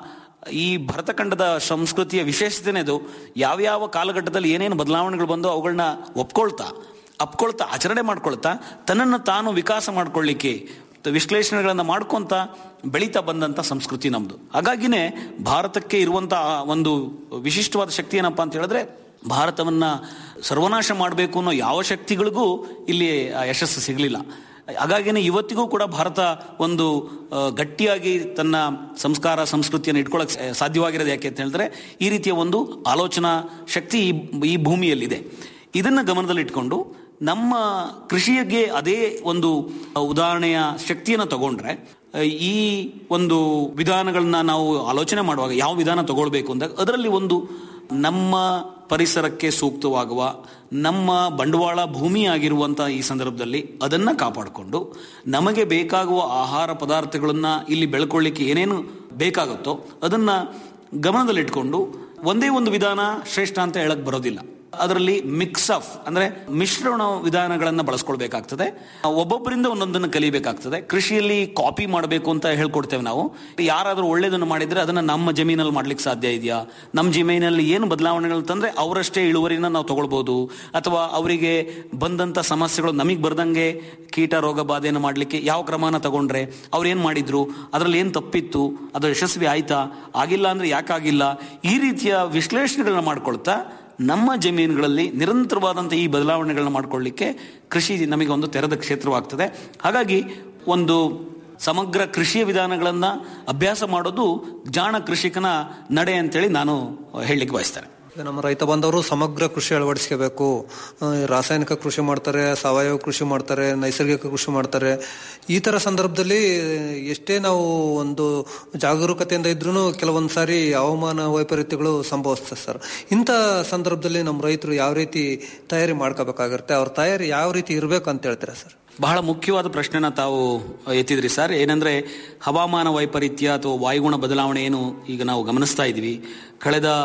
ಈ ಭರತಖಂಡದ ಸಂಸ್ಕೃತಿಯ ವಿಶೇಷತೆನೇ ಅದು ಯಾವ್ಯಾವ ಕಾಲಘಟ್ಟದಲ್ಲಿ ಏನೇನು ಬದಲಾವಣೆಗಳು ಬಂದು ಅವುಗಳನ್ನ ಒಪ್ಕೊಳ್ತಾ ಅಪ್ಕೊಳ್ತಾ ಆಚರಣೆ ಮಾಡ್ಕೊಳ್ತಾ ತನ್ನನ್ನು ತಾನು ವಿಕಾಸ ಮಾಡ್ಕೊಳ್ಳಿಕ್ಕೆ ವಿಶ್ಲೇಷಣೆಗಳನ್ನ ಮಾಡ್ಕೊಂತ ಬೆಳೀತಾ ಬಂದಂತ ಸಂಸ್ಕೃತಿ ನಮ್ದು ಹಾಗಾಗಿನೇ ಭಾರತಕ್ಕೆ ಇರುವಂತ ಒಂದು ವಿಶಿಷ್ಟವಾದ ಶಕ್ತಿ ಏನಪ್ಪಾ ಅಂತ ಹೇಳಿದ್ರೆ ಭಾರತವನ್ನ ಸರ್ವನಾಶ ಮಾಡಬೇಕು ಅನ್ನೋ ಯಾವ ಶಕ್ತಿಗಳಿಗೂ ಇಲ್ಲಿ ಆ ಯಶಸ್ಸು ಸಿಗಲಿಲ್ಲ ಹಾಗಾಗಿನೇ ಇವತ್ತಿಗೂ ಕೂಡ ಭಾರತ ಒಂದು ಆ, ಗಟ್ಟಿಯಾಗಿ ತನ್ನ ಸಂಸ್ಕಾರ ಸಂಸ್ಕೃತಿಯನ್ನು ಇಟ್ಕೊಳ್ಳಕ್ ಸಾ- ಸಾಧ್ಯವಾಗಿರೋದು ಯಾಕೆ ಅಂತ ಹೇಳಿದ್ರೆ ಈ ರೀತಿಯ ಒಂದು ಆಲೋಚನಾ ಶಕ್ತಿ ಈ- ಈ ಭೂಮಿಯಲ್ಲಿದೆ ಇದನ್ನ ಗಮನದಲ್ಲಿಟ್ಕೊಂಡು ನಮ್ಮ ಕೃಷಿಗೆ ಅದೇ ಒಂದು ಉದಾಹರಣೆಯ ಶಕ್ತಿಯನ್ನು ತಗೊಂಡ್ರೆ ಆ, ಈ ಒಂದು ವಿಧಾನಗಳನ್ನ ನಾವು ಆಲೋಚನೆ ಮಾಡುವಾಗ ಯಾವ ವಿಧಾನ ತಗೊಳ್ಬೇಕು ಅಂದಾಗ ಅದರಲ್ಲಿ ಒಂದು ನಮ್ಮ ಪರಿಸರಕ್ಕೆ ಸೂಕ್ತವಾಗುವ ನಮ್ಮ ಬಂಡವಾಳ ಭೂಮಿ ಆಗಿರುವಂತಹ ಈ ಸಂದರ್ಭದಲ್ಲಿ ಅದನ್ನ ಕಾಪಾಡಿಕೊಂಡು ನಮಗೆ ಬೇಕಾಗುವ ಆಹಾರ ಪದಾರ್ಥಗಳನ್ನ ಇಲ್ಲಿ ಬೆಳ್ಕೊಳ್ಳಿಕ್ಕೆ ಏನೇನು ಬೇಕಾಗುತ್ತೋ ಅದನ್ನ ಗಮನದಲ್ಲಿಟ್ಕೊಂಡು ಒಂದೇ ಒಂದು ವಿಧಾನ ಶ್ರೇಷ್ಠ ಅಂತ ಹೇಳಕ್ ಬರೋದಿಲ್ಲ ಅದರಲ್ಲಿ ಮಿಕ್ಸ್ ಆಫ್ ಅಂದ್ರೆ ಮಿಶ್ರಣ ವಿಧಾನಗಳನ್ನ ಬಳಸ್ಕೊಳ್ಬೇಕಾಗ್ತದೆ ಒಬ್ಬೊಬ್ಬರಿಂದ ಒಂದೊಂದನ್ನು ಕಲಿಬೇಕಾಗ್ತದೆ ಕೃಷಿಯಲ್ಲಿ ಕಾಪಿ ಮಾಡಬೇಕು ಅಂತ ಹೇಳ್ಕೊಡ್ತೇವೆ ನಾವು ಯಾರಾದ್ರೂ ಒಳ್ಳೇದನ್ನು ಮಾಡಿದ್ರೆ ಅದನ್ನ ನಮ್ಮ ಜಮೀನಲ್ಲಿ ಮಾಡ್ಲಿಕ್ಕೆ ಸಾಧ್ಯ ಇದೆಯಾ ನಮ್ಮ ಜಮೀನಲ್ಲಿ ಏನು ಬದಲಾವಣೆಗಳು ತಂದ್ರೆ ಅವರಷ್ಟೇ ಇಳುವರಿನ ನಾವು ತಗೊಳ್ಬಹುದು ಅಥವಾ ಅವರಿಗೆ ಬಂದಂತ ಸಮಸ್ಯೆಗಳು ನಮಗೆ ಬರ್ದಂಗೆ ಕೀಟ ರೋಗ ಬಾಧೆಯನ್ನು ಮಾಡ್ಲಿಕ್ಕೆ ಯಾವ ಕ್ರಮನ ತಗೊಂಡ್ರೆ ಅವ್ರು ಏನ್ ಮಾಡಿದ್ರು ಅದರಲ್ಲಿ ಏನ್ ತಪ್ಪಿತ್ತು ಅದು ಯಶಸ್ವಿ ಆಯ್ತಾ ಆಗಿಲ್ಲ ಅಂದ್ರೆ ಯಾಕಾಗಿಲ್ಲ ಈ ರೀತಿಯ ವಿಶ್ಲೇಷಣೆಗಳನ್ನ ಮಾಡ್ಕೊಳ್ತಾ ನಮ್ಮ ಜಮೀನುಗಳಲ್ಲಿ ನಿರಂತರವಾದಂಥ ಈ ಬದಲಾವಣೆಗಳನ್ನ ಮಾಡ್ಕೊಳ್ಳಿಕ್ಕೆ ಕೃಷಿ ನಮಗೆ ಒಂದು ತೆರೆದ ಕ್ಷೇತ್ರವಾಗ್ತದೆ ಹಾಗಾಗಿ ಒಂದು ಸಮಗ್ರ ಕೃಷಿಯ ವಿಧಾನಗಳನ್ನ ಅಭ್ಯಾಸ ಮಾಡೋದು ಜಾಣ ಕೃಷಿಕನ ನಡೆ ಅಂತೇಳಿ ನಾನು ಹೇಳಲಿಕ್ಕೆ ಬಯಸ್ತೇನೆ ಈಗ ನಮ್ಮ ರೈತ ಬಾಂಧವರು ಸಮಗ್ರ ಕೃಷಿ ಅಳವಡಿಸ್ಕೋಬೇಕು ಆ, ರಾಸಾಯನಿಕ ಕೃಷಿ ಮಾಡ್ತಾರೆ ಸಾವಯವ ಕೃಷಿ ಮಾಡ್ತಾರೆ ನೈಸರ್ಗಿಕ ಕೃಷಿ ಮಾಡ್ತಾರೆ ಈ ತರ ಸಂದರ್ಭದಲ್ಲಿ ಎಷ್ಟೇ ನಾವು ಒಂದು ಜಾಗರೂಕತೆಯಿಂದ ಇದ್ರೂ ಕೆಲವೊಂದು ಸಾರಿ ಹವಾಮಾನ ವೈಪರೀತ್ಯಗಳು ಸಂಭವಿಸ್ತದೆ ಸರ್ ಇಂಥ ಸಂದರ್ಭದಲ್ಲಿ ನಮ್ಮ ರೈತರು ಯಾವ ರೀತಿ ತಯಾರಿ ಮಾಡ್ಕೋಬೇಕಾಗಿರುತ್ತೆ ಅವ್ರ ತಯಾರಿ ಯಾವ ರೀತಿ ಇರಬೇಕು ಅಂತ ಹೇಳ್ತೀರಾ ಸರ್ ಬಹಳ ಮುಖ್ಯವಾದ ಪ್ರಶ್ನೆನ ತಾವು ಎತ್ತಿದ್ರಿ ಸರ್ ಏನಂದ್ರೆ ಹವಾಮಾನ ವೈಪರೀತ್ಯ ಅಥವಾ ವಾಯುಗುಣ ಬದಲಾವಣೆ ಏನು ಈಗ ನಾವು ಗಮನಿಸ್ತಾ ಇದ್ವಿ ಕಳೆದ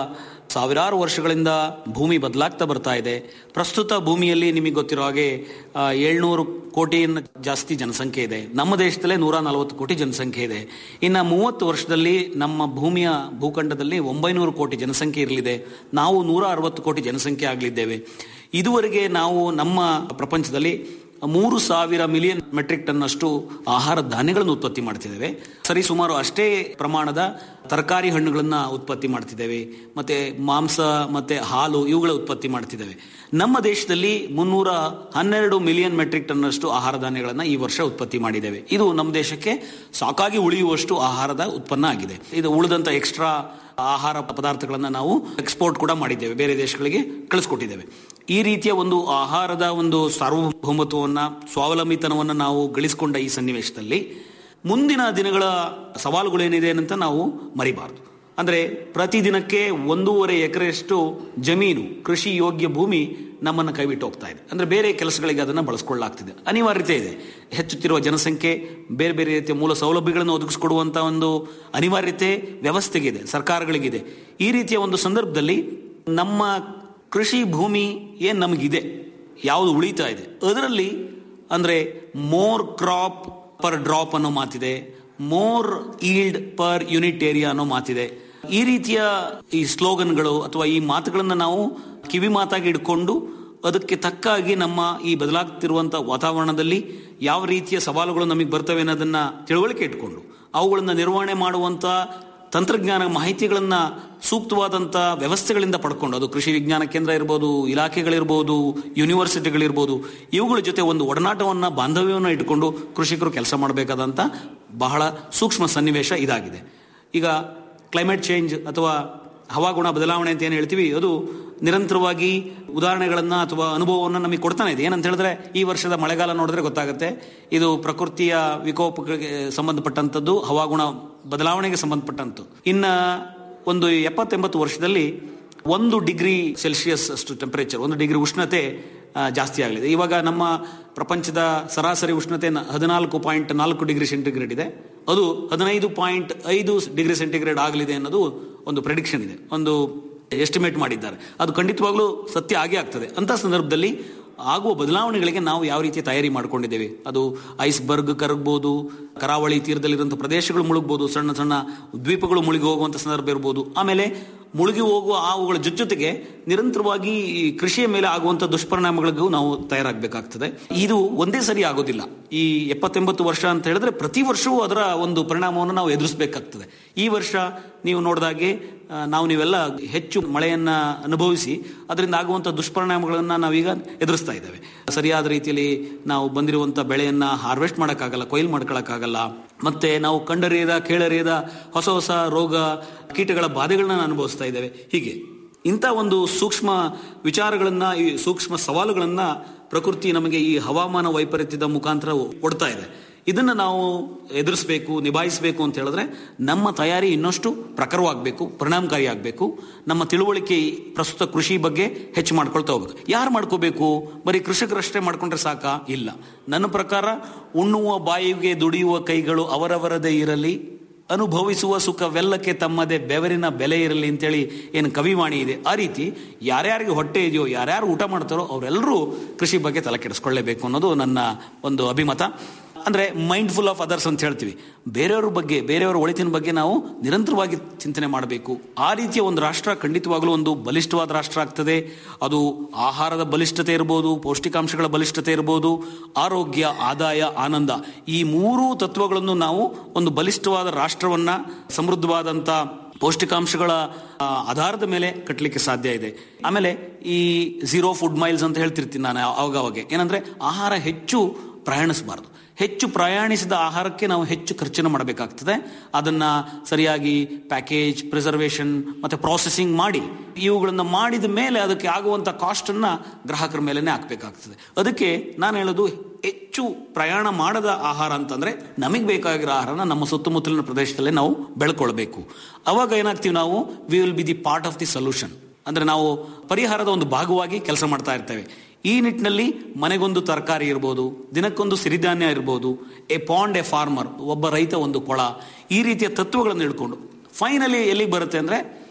ಸಾವಿರಾರು ವರ್ಷಗಳಿಂದ ಭೂಮಿ ಬದಲಾಗ್ತಾ ಬರ್ತಾ ಇದೆ ಪ್ರಸ್ತುತ ಭೂಮಿಯಲ್ಲಿ ನಿಮಗೆ ಗೊತ್ತಿರೋ ಹಾಗೆ ಏಳ್ನೂರು ಕೋಟಿ ಜಾಸ್ತಿ ಜನಸಂಖ್ಯೆ ಇದೆ ನಮ್ಮ ದೇಶದಲ್ಲೇ ನೂರ ನಲವತ್ತು ಕೋಟಿ ಜನಸಂಖ್ಯೆ ಇದೆ ಇನ್ನು ಮೂವತ್ತು ವರ್ಷದಲ್ಲಿ ನಮ್ಮ ಭೂಮಿಯ ಭೂಖಂಡದಲ್ಲಿ ಒಂಬೈನೂರು ಕೋಟಿ ಜನಸಂಖ್ಯೆ ಇರಲಿದೆ ನಾವು ನೂರ ಅರವತ್ತು ಕೋಟಿ ಜನಸಂಖ್ಯೆ ಆಗಲಿದ್ದೇವೆ ಇದುವರೆಗೆ ನಾವು ನಮ್ಮ ಪ್ರಪಂಚದಲ್ಲಿ ಮೂರು ಸಾವಿರ ಮಿಲಿಯನ್ ಮೆಟ್ರಿಕ್ ಟನ್ ಅಷ್ಟು ಆಹಾರ ಧಾನ್ಯಗಳನ್ನು ಉತ್ಪತ್ತಿ ಮಾಡ್ತಿದ್ದೇವೆ ಸರಿ ಸುಮಾರು ಅಷ್ಟೇ ಪ್ರಮಾಣದ ತರಕಾರಿ ಹಣ್ಣುಗಳನ್ನ ಉತ್ಪತ್ತಿ ಮಾಡ್ತಿದ್ದೇವೆ ಮತ್ತೆ ಮಾಂಸ ಮತ್ತೆ ಹಾಲು ಇವುಗಳ ಉತ್ಪತ್ತಿ ಮಾಡ್ತಿದ್ದೇವೆ ನಮ್ಮ ದೇಶದಲ್ಲಿ ಮುನ್ನೂರ ಹನ್ನೆರಡು ಮಿಲಿಯನ್ ಮೆಟ್ರಿಕ್ ಟನ್ ಅಷ್ಟು ಆಹಾರ ಧಾನ್ಯಗಳನ್ನ ಈ ವರ್ಷ ಉತ್ಪತ್ತಿ ಮಾಡಿದ್ದೇವೆ ಇದು ನಮ್ಮ ದೇಶಕ್ಕೆ ಸಾಕಾಗಿ ಉಳಿಯುವಷ್ಟು ಆಹಾರದ ಉತ್ಪನ್ನ ಆಗಿದೆ ಇದು ಉಳಿದಂತ ಎಕ್ಸ್ಟ್ರಾ ಆಹಾರ ಪದಾರ್ಥಗಳನ್ನ ನಾವು ಎಕ್ಸ್ಪೋರ್ಟ್ ಕೂಡ ಮಾಡಿದ್ದೇವೆ ಬೇರೆ ದೇಶಗಳಿಗೆ ಕಳಿಸ್ಕೊಟ್ಟಿದ್ದೇವೆ ಈ ರೀತಿಯ ಒಂದು ಆಹಾರದ ಒಂದು ಸಾರ್ವಭೌಮತ್ವವನ್ನ ಸ್ವಾವಲಂಬಿತನವನ್ನು ನಾವು ಗಳಿಸಿಕೊಂಡ ಈ ಸನ್ನಿವೇಶದಲ್ಲಿ ಮುಂದಿನ ದಿನಗಳ ಸವಾಲುಗಳೇನಿದೆ ಅಂತ ನಾವು ಮರಿಬಾರದು ಅಂದ್ರೆ ಪ್ರತಿದಿನಕ್ಕೆ ಒಂದೂವರೆ ಎಕರೆಯಷ್ಟು ಜಮೀನು ಕೃಷಿ ಯೋಗ್ಯ ಭೂಮಿ ನಮ್ಮನ್ನು ಕೈಬಿಟ್ಟು ಹೋಗ್ತಾ ಇದೆ ಅಂದ್ರೆ ಬೇರೆ ಕೆಲಸಗಳಿಗೆ ಅದನ್ನು ಬಳಸ್ಕೊಳ್ಳಲಾಗ್ತಿದೆ ಅನಿವಾರ್ಯತೆ ಇದೆ ಹೆಚ್ಚುತ್ತಿರುವ ಜನಸಂಖ್ಯೆ ಬೇರೆ ಬೇರೆ ರೀತಿಯ ಮೂಲ ಸೌಲಭ್ಯಗಳನ್ನು ಒದಗಿಸಿಕೊಡುವಂತ ಒಂದು ಅನಿವಾರ್ಯತೆ ವ್ಯವಸ್ಥೆಗಿದೆ ಸರ್ಕಾರಗಳಿಗಿದೆ ಈ ರೀತಿಯ ಒಂದು ಸಂದರ್ಭದಲ್ಲಿ ನಮ್ಮ ಕೃಷಿ ಭೂಮಿ ಏನ್ ನಮಗಿದೆ ಯಾವುದು ಉಳಿತಾ ಇದೆ ಅದರಲ್ಲಿ ಅಂದ್ರೆ ಮೋರ್ ಕ್ರಾಪ್ ಪರ್ ಡ್ರಾಪ್ ಅನ್ನೋ ಮಾತಿದೆ more yield per unit area ಅನ್ನೋ ಮಾತಿದೆ ಈ ರೀತಿಯ ಈ ಸ್ಲೋಗನ್ಗಳು ಅಥವಾ ಈ ಮಾತುಗಳನ್ನು ನಾವು ಕಿವಿ ಮಾತಾಗಿ ಇಟ್ಕೊಂಡು ಅದಕ್ಕೆ ತಕ್ಕಾಗಿ ನಮ್ಮ ಈ ಬದಲಾಗ್ತಿರುವಂತಹ ವಾತಾವರಣದಲ್ಲಿ ಯಾವ ರೀತಿಯ ಸವಾಲುಗಳು ನಮಗೆ ಬರ್ತವೆ ಅನ್ನೋದನ್ನ ತಿಳುವಳಿಕೆ ಇಟ್ಕೊಂಡು ಅವುಗಳನ್ನ ನಿರ್ವಹಣೆ ಮಾಡುವಂತ ತಂತ್ರಜ್ಞಾನ ಮಾಹಿತಿಗಳನ್ನ ಸೂಕ್ತವಾದಂಥ ವ್ಯವಸ್ಥೆಗಳಿಂದ ಪಡ್ಕೊಂಡು ಅದು ಕೃಷಿ ವಿಜ್ಞಾನ ಕೇಂದ್ರ ಇರ್ಬೋದು ಇಲಾಖೆಗಳಿರ್ಬೋದು ಯೂನಿವರ್ಸಿಟಿಗಳಿರ್ಬೋದು ಇವುಗಳ ಜೊತೆ ಒಂದು ಒಡನಾಟವನ್ನ ಬಾಂಧವ್ಯವನ್ನು ಇಟ್ಕೊಂಡು ಕೃಷಿಕರು ಕೆಲಸ ಮಾಡಬೇಕಾದಂಥ ಬಹಳ ಸೂಕ್ಷ್ಮ ಸನ್ನಿವೇಶ ಇದಾಗಿದೆ ಈಗ ಕ್ಲೈಮೇಟ್ ಚೇಂಜ್ ಅಥವಾ ಹವಾಗುಣ ಬದಲಾವಣೆ ಅಂತ ಏನು ಹೇಳ್ತೀವಿ ಅದು ನಿರಂತರವಾಗಿ ಉದಾಹರಣೆಗಳನ್ನ ಅಥವಾ ಅನುಭವವನ್ನು ನಮಗೆ ಕೊಡ್ತಾನೆ ಇದೆ ಏನಂತ ಹೇಳಿದ್ರೆ ಈ ವರ್ಷದ ಮಳೆಗಾಲ ನೋಡಿದ್ರೆ ಗೊತ್ತಾಗುತ್ತೆ ಇದು ಪ್ರಕೃತಿಯ ವಿಕೋಪಗಳಿಗೆ ಸಂಬಂಧಪಟ್ಟಂಥದ್ದು ಹವಾಗುಣ ಬದಲಾವಣೆಗೆ ಸಂಬಂಧಪಟ್ಟಂತು ಇನ್ನ ಒಂದು ಎಪ್ಪತ್ತೆಂಬತ್ತು ವರ್ಷದಲ್ಲಿ ಒಂದು ಡಿಗ್ರಿ ಸೆಲ್ಸಿಯಸ್ ಅಷ್ಟು ಟೆಂಪರೇಚರ್ ಒಂದು ಡಿಗ್ರಿ ಉಷ್ಣತೆ ಆ, ಜಾಸ್ತಿ ಆಗಲಿದೆ ಇವಾಗ ನಮ್ಮ ಪ್ರಪಂಚದ ಸರಾಸರಿ ಉಷ್ಣತೆ ನ- ಹದಿನಾಲ್ಕು ಪಾಯಿಂಟ್ ನಾಲ್ಕು ಡಿಗ್ರಿ ಸೆಂಟಿಗ್ರೇಡ್ ಇದೆ ಅದು ಹದಿನೈದು ಪಾಯಿಂಟ್ ಐದು ಡಿಗ್ರಿ ಸೆಂಟಿಗ್ರೇಡ್ ಆಗಲಿದೆ ಅನ್ನೋದು ಒಂದು ಪ್ರೆಡಿಕ್ಷನ್ ಇದೆ ಒಂದು ಎಸ್ಟಿಮೇಟ್ ಮಾಡಿದ್ದಾರೆ ಅದು ಖಂಡಿತವಾಗ್ಲೂ ಸತ್ಯ ಆಗೇ ಆಗ್ತದೆ ಅಂತ ಸಂದರ್ಭದಲ್ಲಿ ಆಗುವ ಬದಲಾವಣೆಗಳಿಗೆ ನಾವು ಯಾವ ರೀತಿ ತಯಾರಿ ಮಾಡ್ಕೊಂಡಿದ್ದೇವೆ ಅದು ಐಸ್ಬರ್ಗ್ ಕರಗ್ಬೋದು ಕರಾವಳಿ ತೀರದಲ್ಲಿರುವಂಥ ಪ್ರದೇಶಗಳು ಮುಳುಗ್ಬೋದು ಸಣ್ಣ ಸಣ್ಣ ದ್ವೀಪಗಳು ಮುಳುಗಿ ಹೋಗುವಂಥ ಸಂದರ್ಭ ಇರ್ಬೋದು ಆಮೇಲೆ ಮುಳುಗಿ ಹೋಗುವ ಅವುಗಳ ಜೊತೆಗೆ ನಿರಂತರವಾಗಿ ಈ ಕೃಷಿಯ ಮೇಲೆ ಆಗುವಂಥ ದುಷ್ಪರಿಣಾಮಗಳಿಗೂ ನಾವು ತಯಾರಾಗಬೇಕಾಗ್ತದೆ ಇದು ಒಂದೇ ಸರಿ ಆಗೋದಿಲ್ಲ ಈ ಎಪ್ಪತ್ತೆಂಬತ್ತು ವರ್ಷ ಅಂತ ಹೇಳಿದ್ರೆ ಪ್ರತಿ ವರ್ಷವೂ ಅದರ ಒಂದು ಪರಿಣಾಮವನ್ನು ನಾವು ಎದುರಿಸಬೇಕಾಗ್ತದೆ ಈ ವರ್ಷ ನೀವು ನೋಡಿದಾಗೆ ಆ, ನಾವು ನೀವೆಲ್ಲ ಹೆಚ್ಚು ಮಳೆಯನ್ನ ಅನುಭವಿಸಿ ಅದರಿಂದ ಆಗುವಂಥ ದುಷ್ಪರಿಣಾಮಗಳನ್ನ ನಾವೀಗ ಎದುರಿಸ್ತಾ ಇದ್ದೇವೆ ಸರಿಯಾದ ರೀತಿಯಲ್ಲಿ ನಾವು ಬಂದಿರುವಂಥ ಬೆಳೆಯನ್ನ ಹಾರ್ವೆಸ್ಟ್ ಮಾಡೋಕ್ಕಾಗಲ್ಲ ಕೊಯ್ಲು ಮಾಡ್ಕೊಳಕ್ಕಾಗಲ್ಲ ಮತ್ತೆ ನಾವು ಕಂಡರಿಯದ ಕೇಳರಿಯದ ಹೊಸ ಹೊಸ ರೋಗ ಕೀಟಗಳ ಬಾಧೆಗಳನ್ನ ಅನುಭವಿಸ್ತಾ ಇದ್ದೇವೆ ಹೀಗೆ ಇಂಥ ಒಂದು ಸೂಕ್ಷ್ಮ ವಿಚಾರಗಳನ್ನ ಈ ಸೂಕ್ಷ್ಮ ಸವಾಲುಗಳನ್ನ ಪ್ರಕೃತಿ ನಮಗೆ ಈ ಹವಾಮಾನ ವೈಪರೀತ್ಯದ ಮುಖಾಂತರ ಕೊಡ್ತಾ ಇದೆ ಇದನ್ನ ನಾವು ಎದುರಿಸಬೇಕು ನಿಭಾಯಿಸಬೇಕು ಅಂತ ಹೇಳಿದ್ರೆ ನಮ್ಮ ತಯಾರಿ ಇನ್ನಷ್ಟು ಪ್ರಖರವಾಗಬೇಕು ಪರಿಣಾಮಕಾರಿ ಆಗಬೇಕು ನಮ್ಮ ತಿಳುವಳಿಕೆ ಈ ಪ್ರಸ್ತುತ ಕೃಷಿ ಬಗ್ಗೆ ಹೆಚ್ಚು ಮಾಡ್ಕೊಳ್ತಾ ಹೋಗ್ಬೇಕು ಯಾರು ಮಾಡ್ಕೋಬೇಕು ಬರೀ ಕೃಷಿಕರಷ್ಟೇ ಮಾಡ್ಕೊಂಡ್ರೆ ಸಾಕಾ ಇಲ್ಲ ನನ್ನ ಪ್ರಕಾರ ಉಣ್ಣುವ ಬಾಯಿಗೆ ದುಡಿಯುವ ಕೈಗಳು ಅವರವರದೇ ಇರಲಿ ಅನುಭವಿಸುವ ಸುಖವೆಲ್ಲಕ್ಕೆ ತಮ್ಮದೇ ಬೆವರಿನ ಬೆಲೆ ಇರಲಿ ಅಂತೇಳಿ ಏನು ಕವಿವಾಣಿ ಇದೆ ಆ ರೀತಿ ಯಾರ್ಯಾರಿಗೆ ಹೊಟ್ಟೆ ಇದೆಯೋ ಯಾರ್ಯಾರು ಊಟ ಮಾಡ್ತಾರೋ ಅವರೆಲ್ಲರೂ ಕೃಷಿ ಬಗ್ಗೆ ತಲೆ ಕೆಡಿಸ್ಕೊಳ್ಳೇಬೇಕು ಅನ್ನೋದು ನನ್ನ ಒಂದು ಅಭಿಮತ ಅಂದ್ರೆ ಮೈಂಡ್ಫುಲ್ ಆಫ್ ಅದರ್ಸ್ ಅಂತ ಹೇಳ್ತೀವಿ ಬೇರೆಯವ್ರ ಬಗ್ಗೆ ಬೇರೆಯವರ ಒಳಿತಿನ ಬಗ್ಗೆ ನಾವು ನಿರಂತರವಾಗಿ ಚಿಂತನೆ ಮಾಡಬೇಕು ಆ ರೀತಿಯ ಒಂದು ರಾಷ್ಟ್ರ ಖಂಡಿತವಾಗ್ಲೂ ಒಂದು ಬಲಿಷ್ಠವಾದ ರಾಷ್ಟ್ರ ಆಗ್ತದೆ ಅದು ಆಹಾರದ ಬಲಿಷ್ಠತೆ ಇರ್ಬೋದು ಪೌಷ್ಟಿಕಾಂಶಗಳ ಬಲಿಷ್ಠತೆ ಇರ್ಬೋದು ಆರೋಗ್ಯ ಆದಾಯ ಆನಂದ ಈ ಮೂರೂ ತತ್ವಗಳನ್ನು ನಾವು ಒಂದು ಬಲಿಷ್ಠವಾದ ರಾಷ್ಟ್ರವನ್ನ ಸಮೃದ್ಧವಾದಂತ ಪೌಷ್ಟಿಕಾಂಶಗಳ ಆ, ಆಧಾರದ ಮೇಲೆ ಕಟ್ಟಲಿಕ್ಕೆ ಸಾಧ್ಯ ಇದೆ ಆಮೇಲೆ ಈ ಝೀರೋ ಫುಡ್ ಮೈಲ್ಸ್ ಅಂತ ಹೇಳ್ತಿರ್ತೀನಿ ನಾನು ಅವಾಗ ಅವಾಗ ಏನಂದ್ರೆ ಆಹಾರ ಹೆಚ್ಚು ಪ್ರಯಾಣಿಸಬಾರ್ದು ಹೆಚ್ಚು ಪ್ರಯಾಣಿಸಿದ ಆಹಾರಕ್ಕೆ ನಾವು ಹೆಚ್ಚು ಖರ್ಚನ್ನು ಮಾಡಬೇಕಾಗ್ತದೆ ಅದನ್ನ ಸರಿಯಾಗಿ ಪ್ಯಾಕೇಜ್ ಪ್ರಿಸರ್ವೇಷನ್ ಮತ್ತೆ ಪ್ರಾಸೆಸಿಂಗ್ ಮಾಡಿ ಇವುಗಳನ್ನ ಮಾಡಿದ ಮೇಲೆ ಅದಕ್ಕೆ ಆಗುವಂತ ಕಾಸ್ಟ್ ಅನ್ನ ಗ್ರಾಹಕರ ಮೇಲೆನೆ ಹಾಕಬೇಕಾಗ್ತದೆ ಅದಕ್ಕೆ ನಾನು ಹೇಳೋದು ಹೆಚ್ಚು ಪ್ರಯಾಣ ಮಾಡದ ಆಹಾರ ಅಂತಂದ್ರೆ ನಮಗೆ ಬೇಕಾಗಿರೋ ಆಹಾರನ ನಮ್ಮ ಸುತ್ತಮುತ್ತಲಿನ ಪ್ರದೇಶದಲ್ಲೇ ನಾವು ಬೆಳ್ಕೊಳ್ಬೇಕು ಅವಾಗ ಏನಾಗ್ತೀವಿ ನಾವು we will be the part of the solution ಅಂದ್ರೆ ನಾವು ಪರಿಹಾರದ ಒಂದು ಭಾಗವಾಗಿ ಕೆಲಸ ಮಾಡ್ತಾ ಇರ್ತೇವೆ ಈ ನಿಟ್ಟಿನಲ್ಲಿ ಮನೆಗೊಂದು ತರಕಾರಿ ಇರ್ಬೋದು ದಿನಕ್ಕೊಂದು ಸಿರಿಧಾನ್ಯ ಇರ್ಬೋದು ಎ ಪಾಂಡ್ ಎ ಫಾರ್ಮರ್ ಒಬ್ಬ ರೈತ ಒಂದು ಕೊಳ ಈ ರೀತಿಯ ತತ್ವಗಳನ್ನು ಹಿಡ್ಕೊಂಡು ಫೈನಲಿ ಎಲ್ಲಿಗೆ ಬರುತ್ತೆ ಅಂದ್ರೆ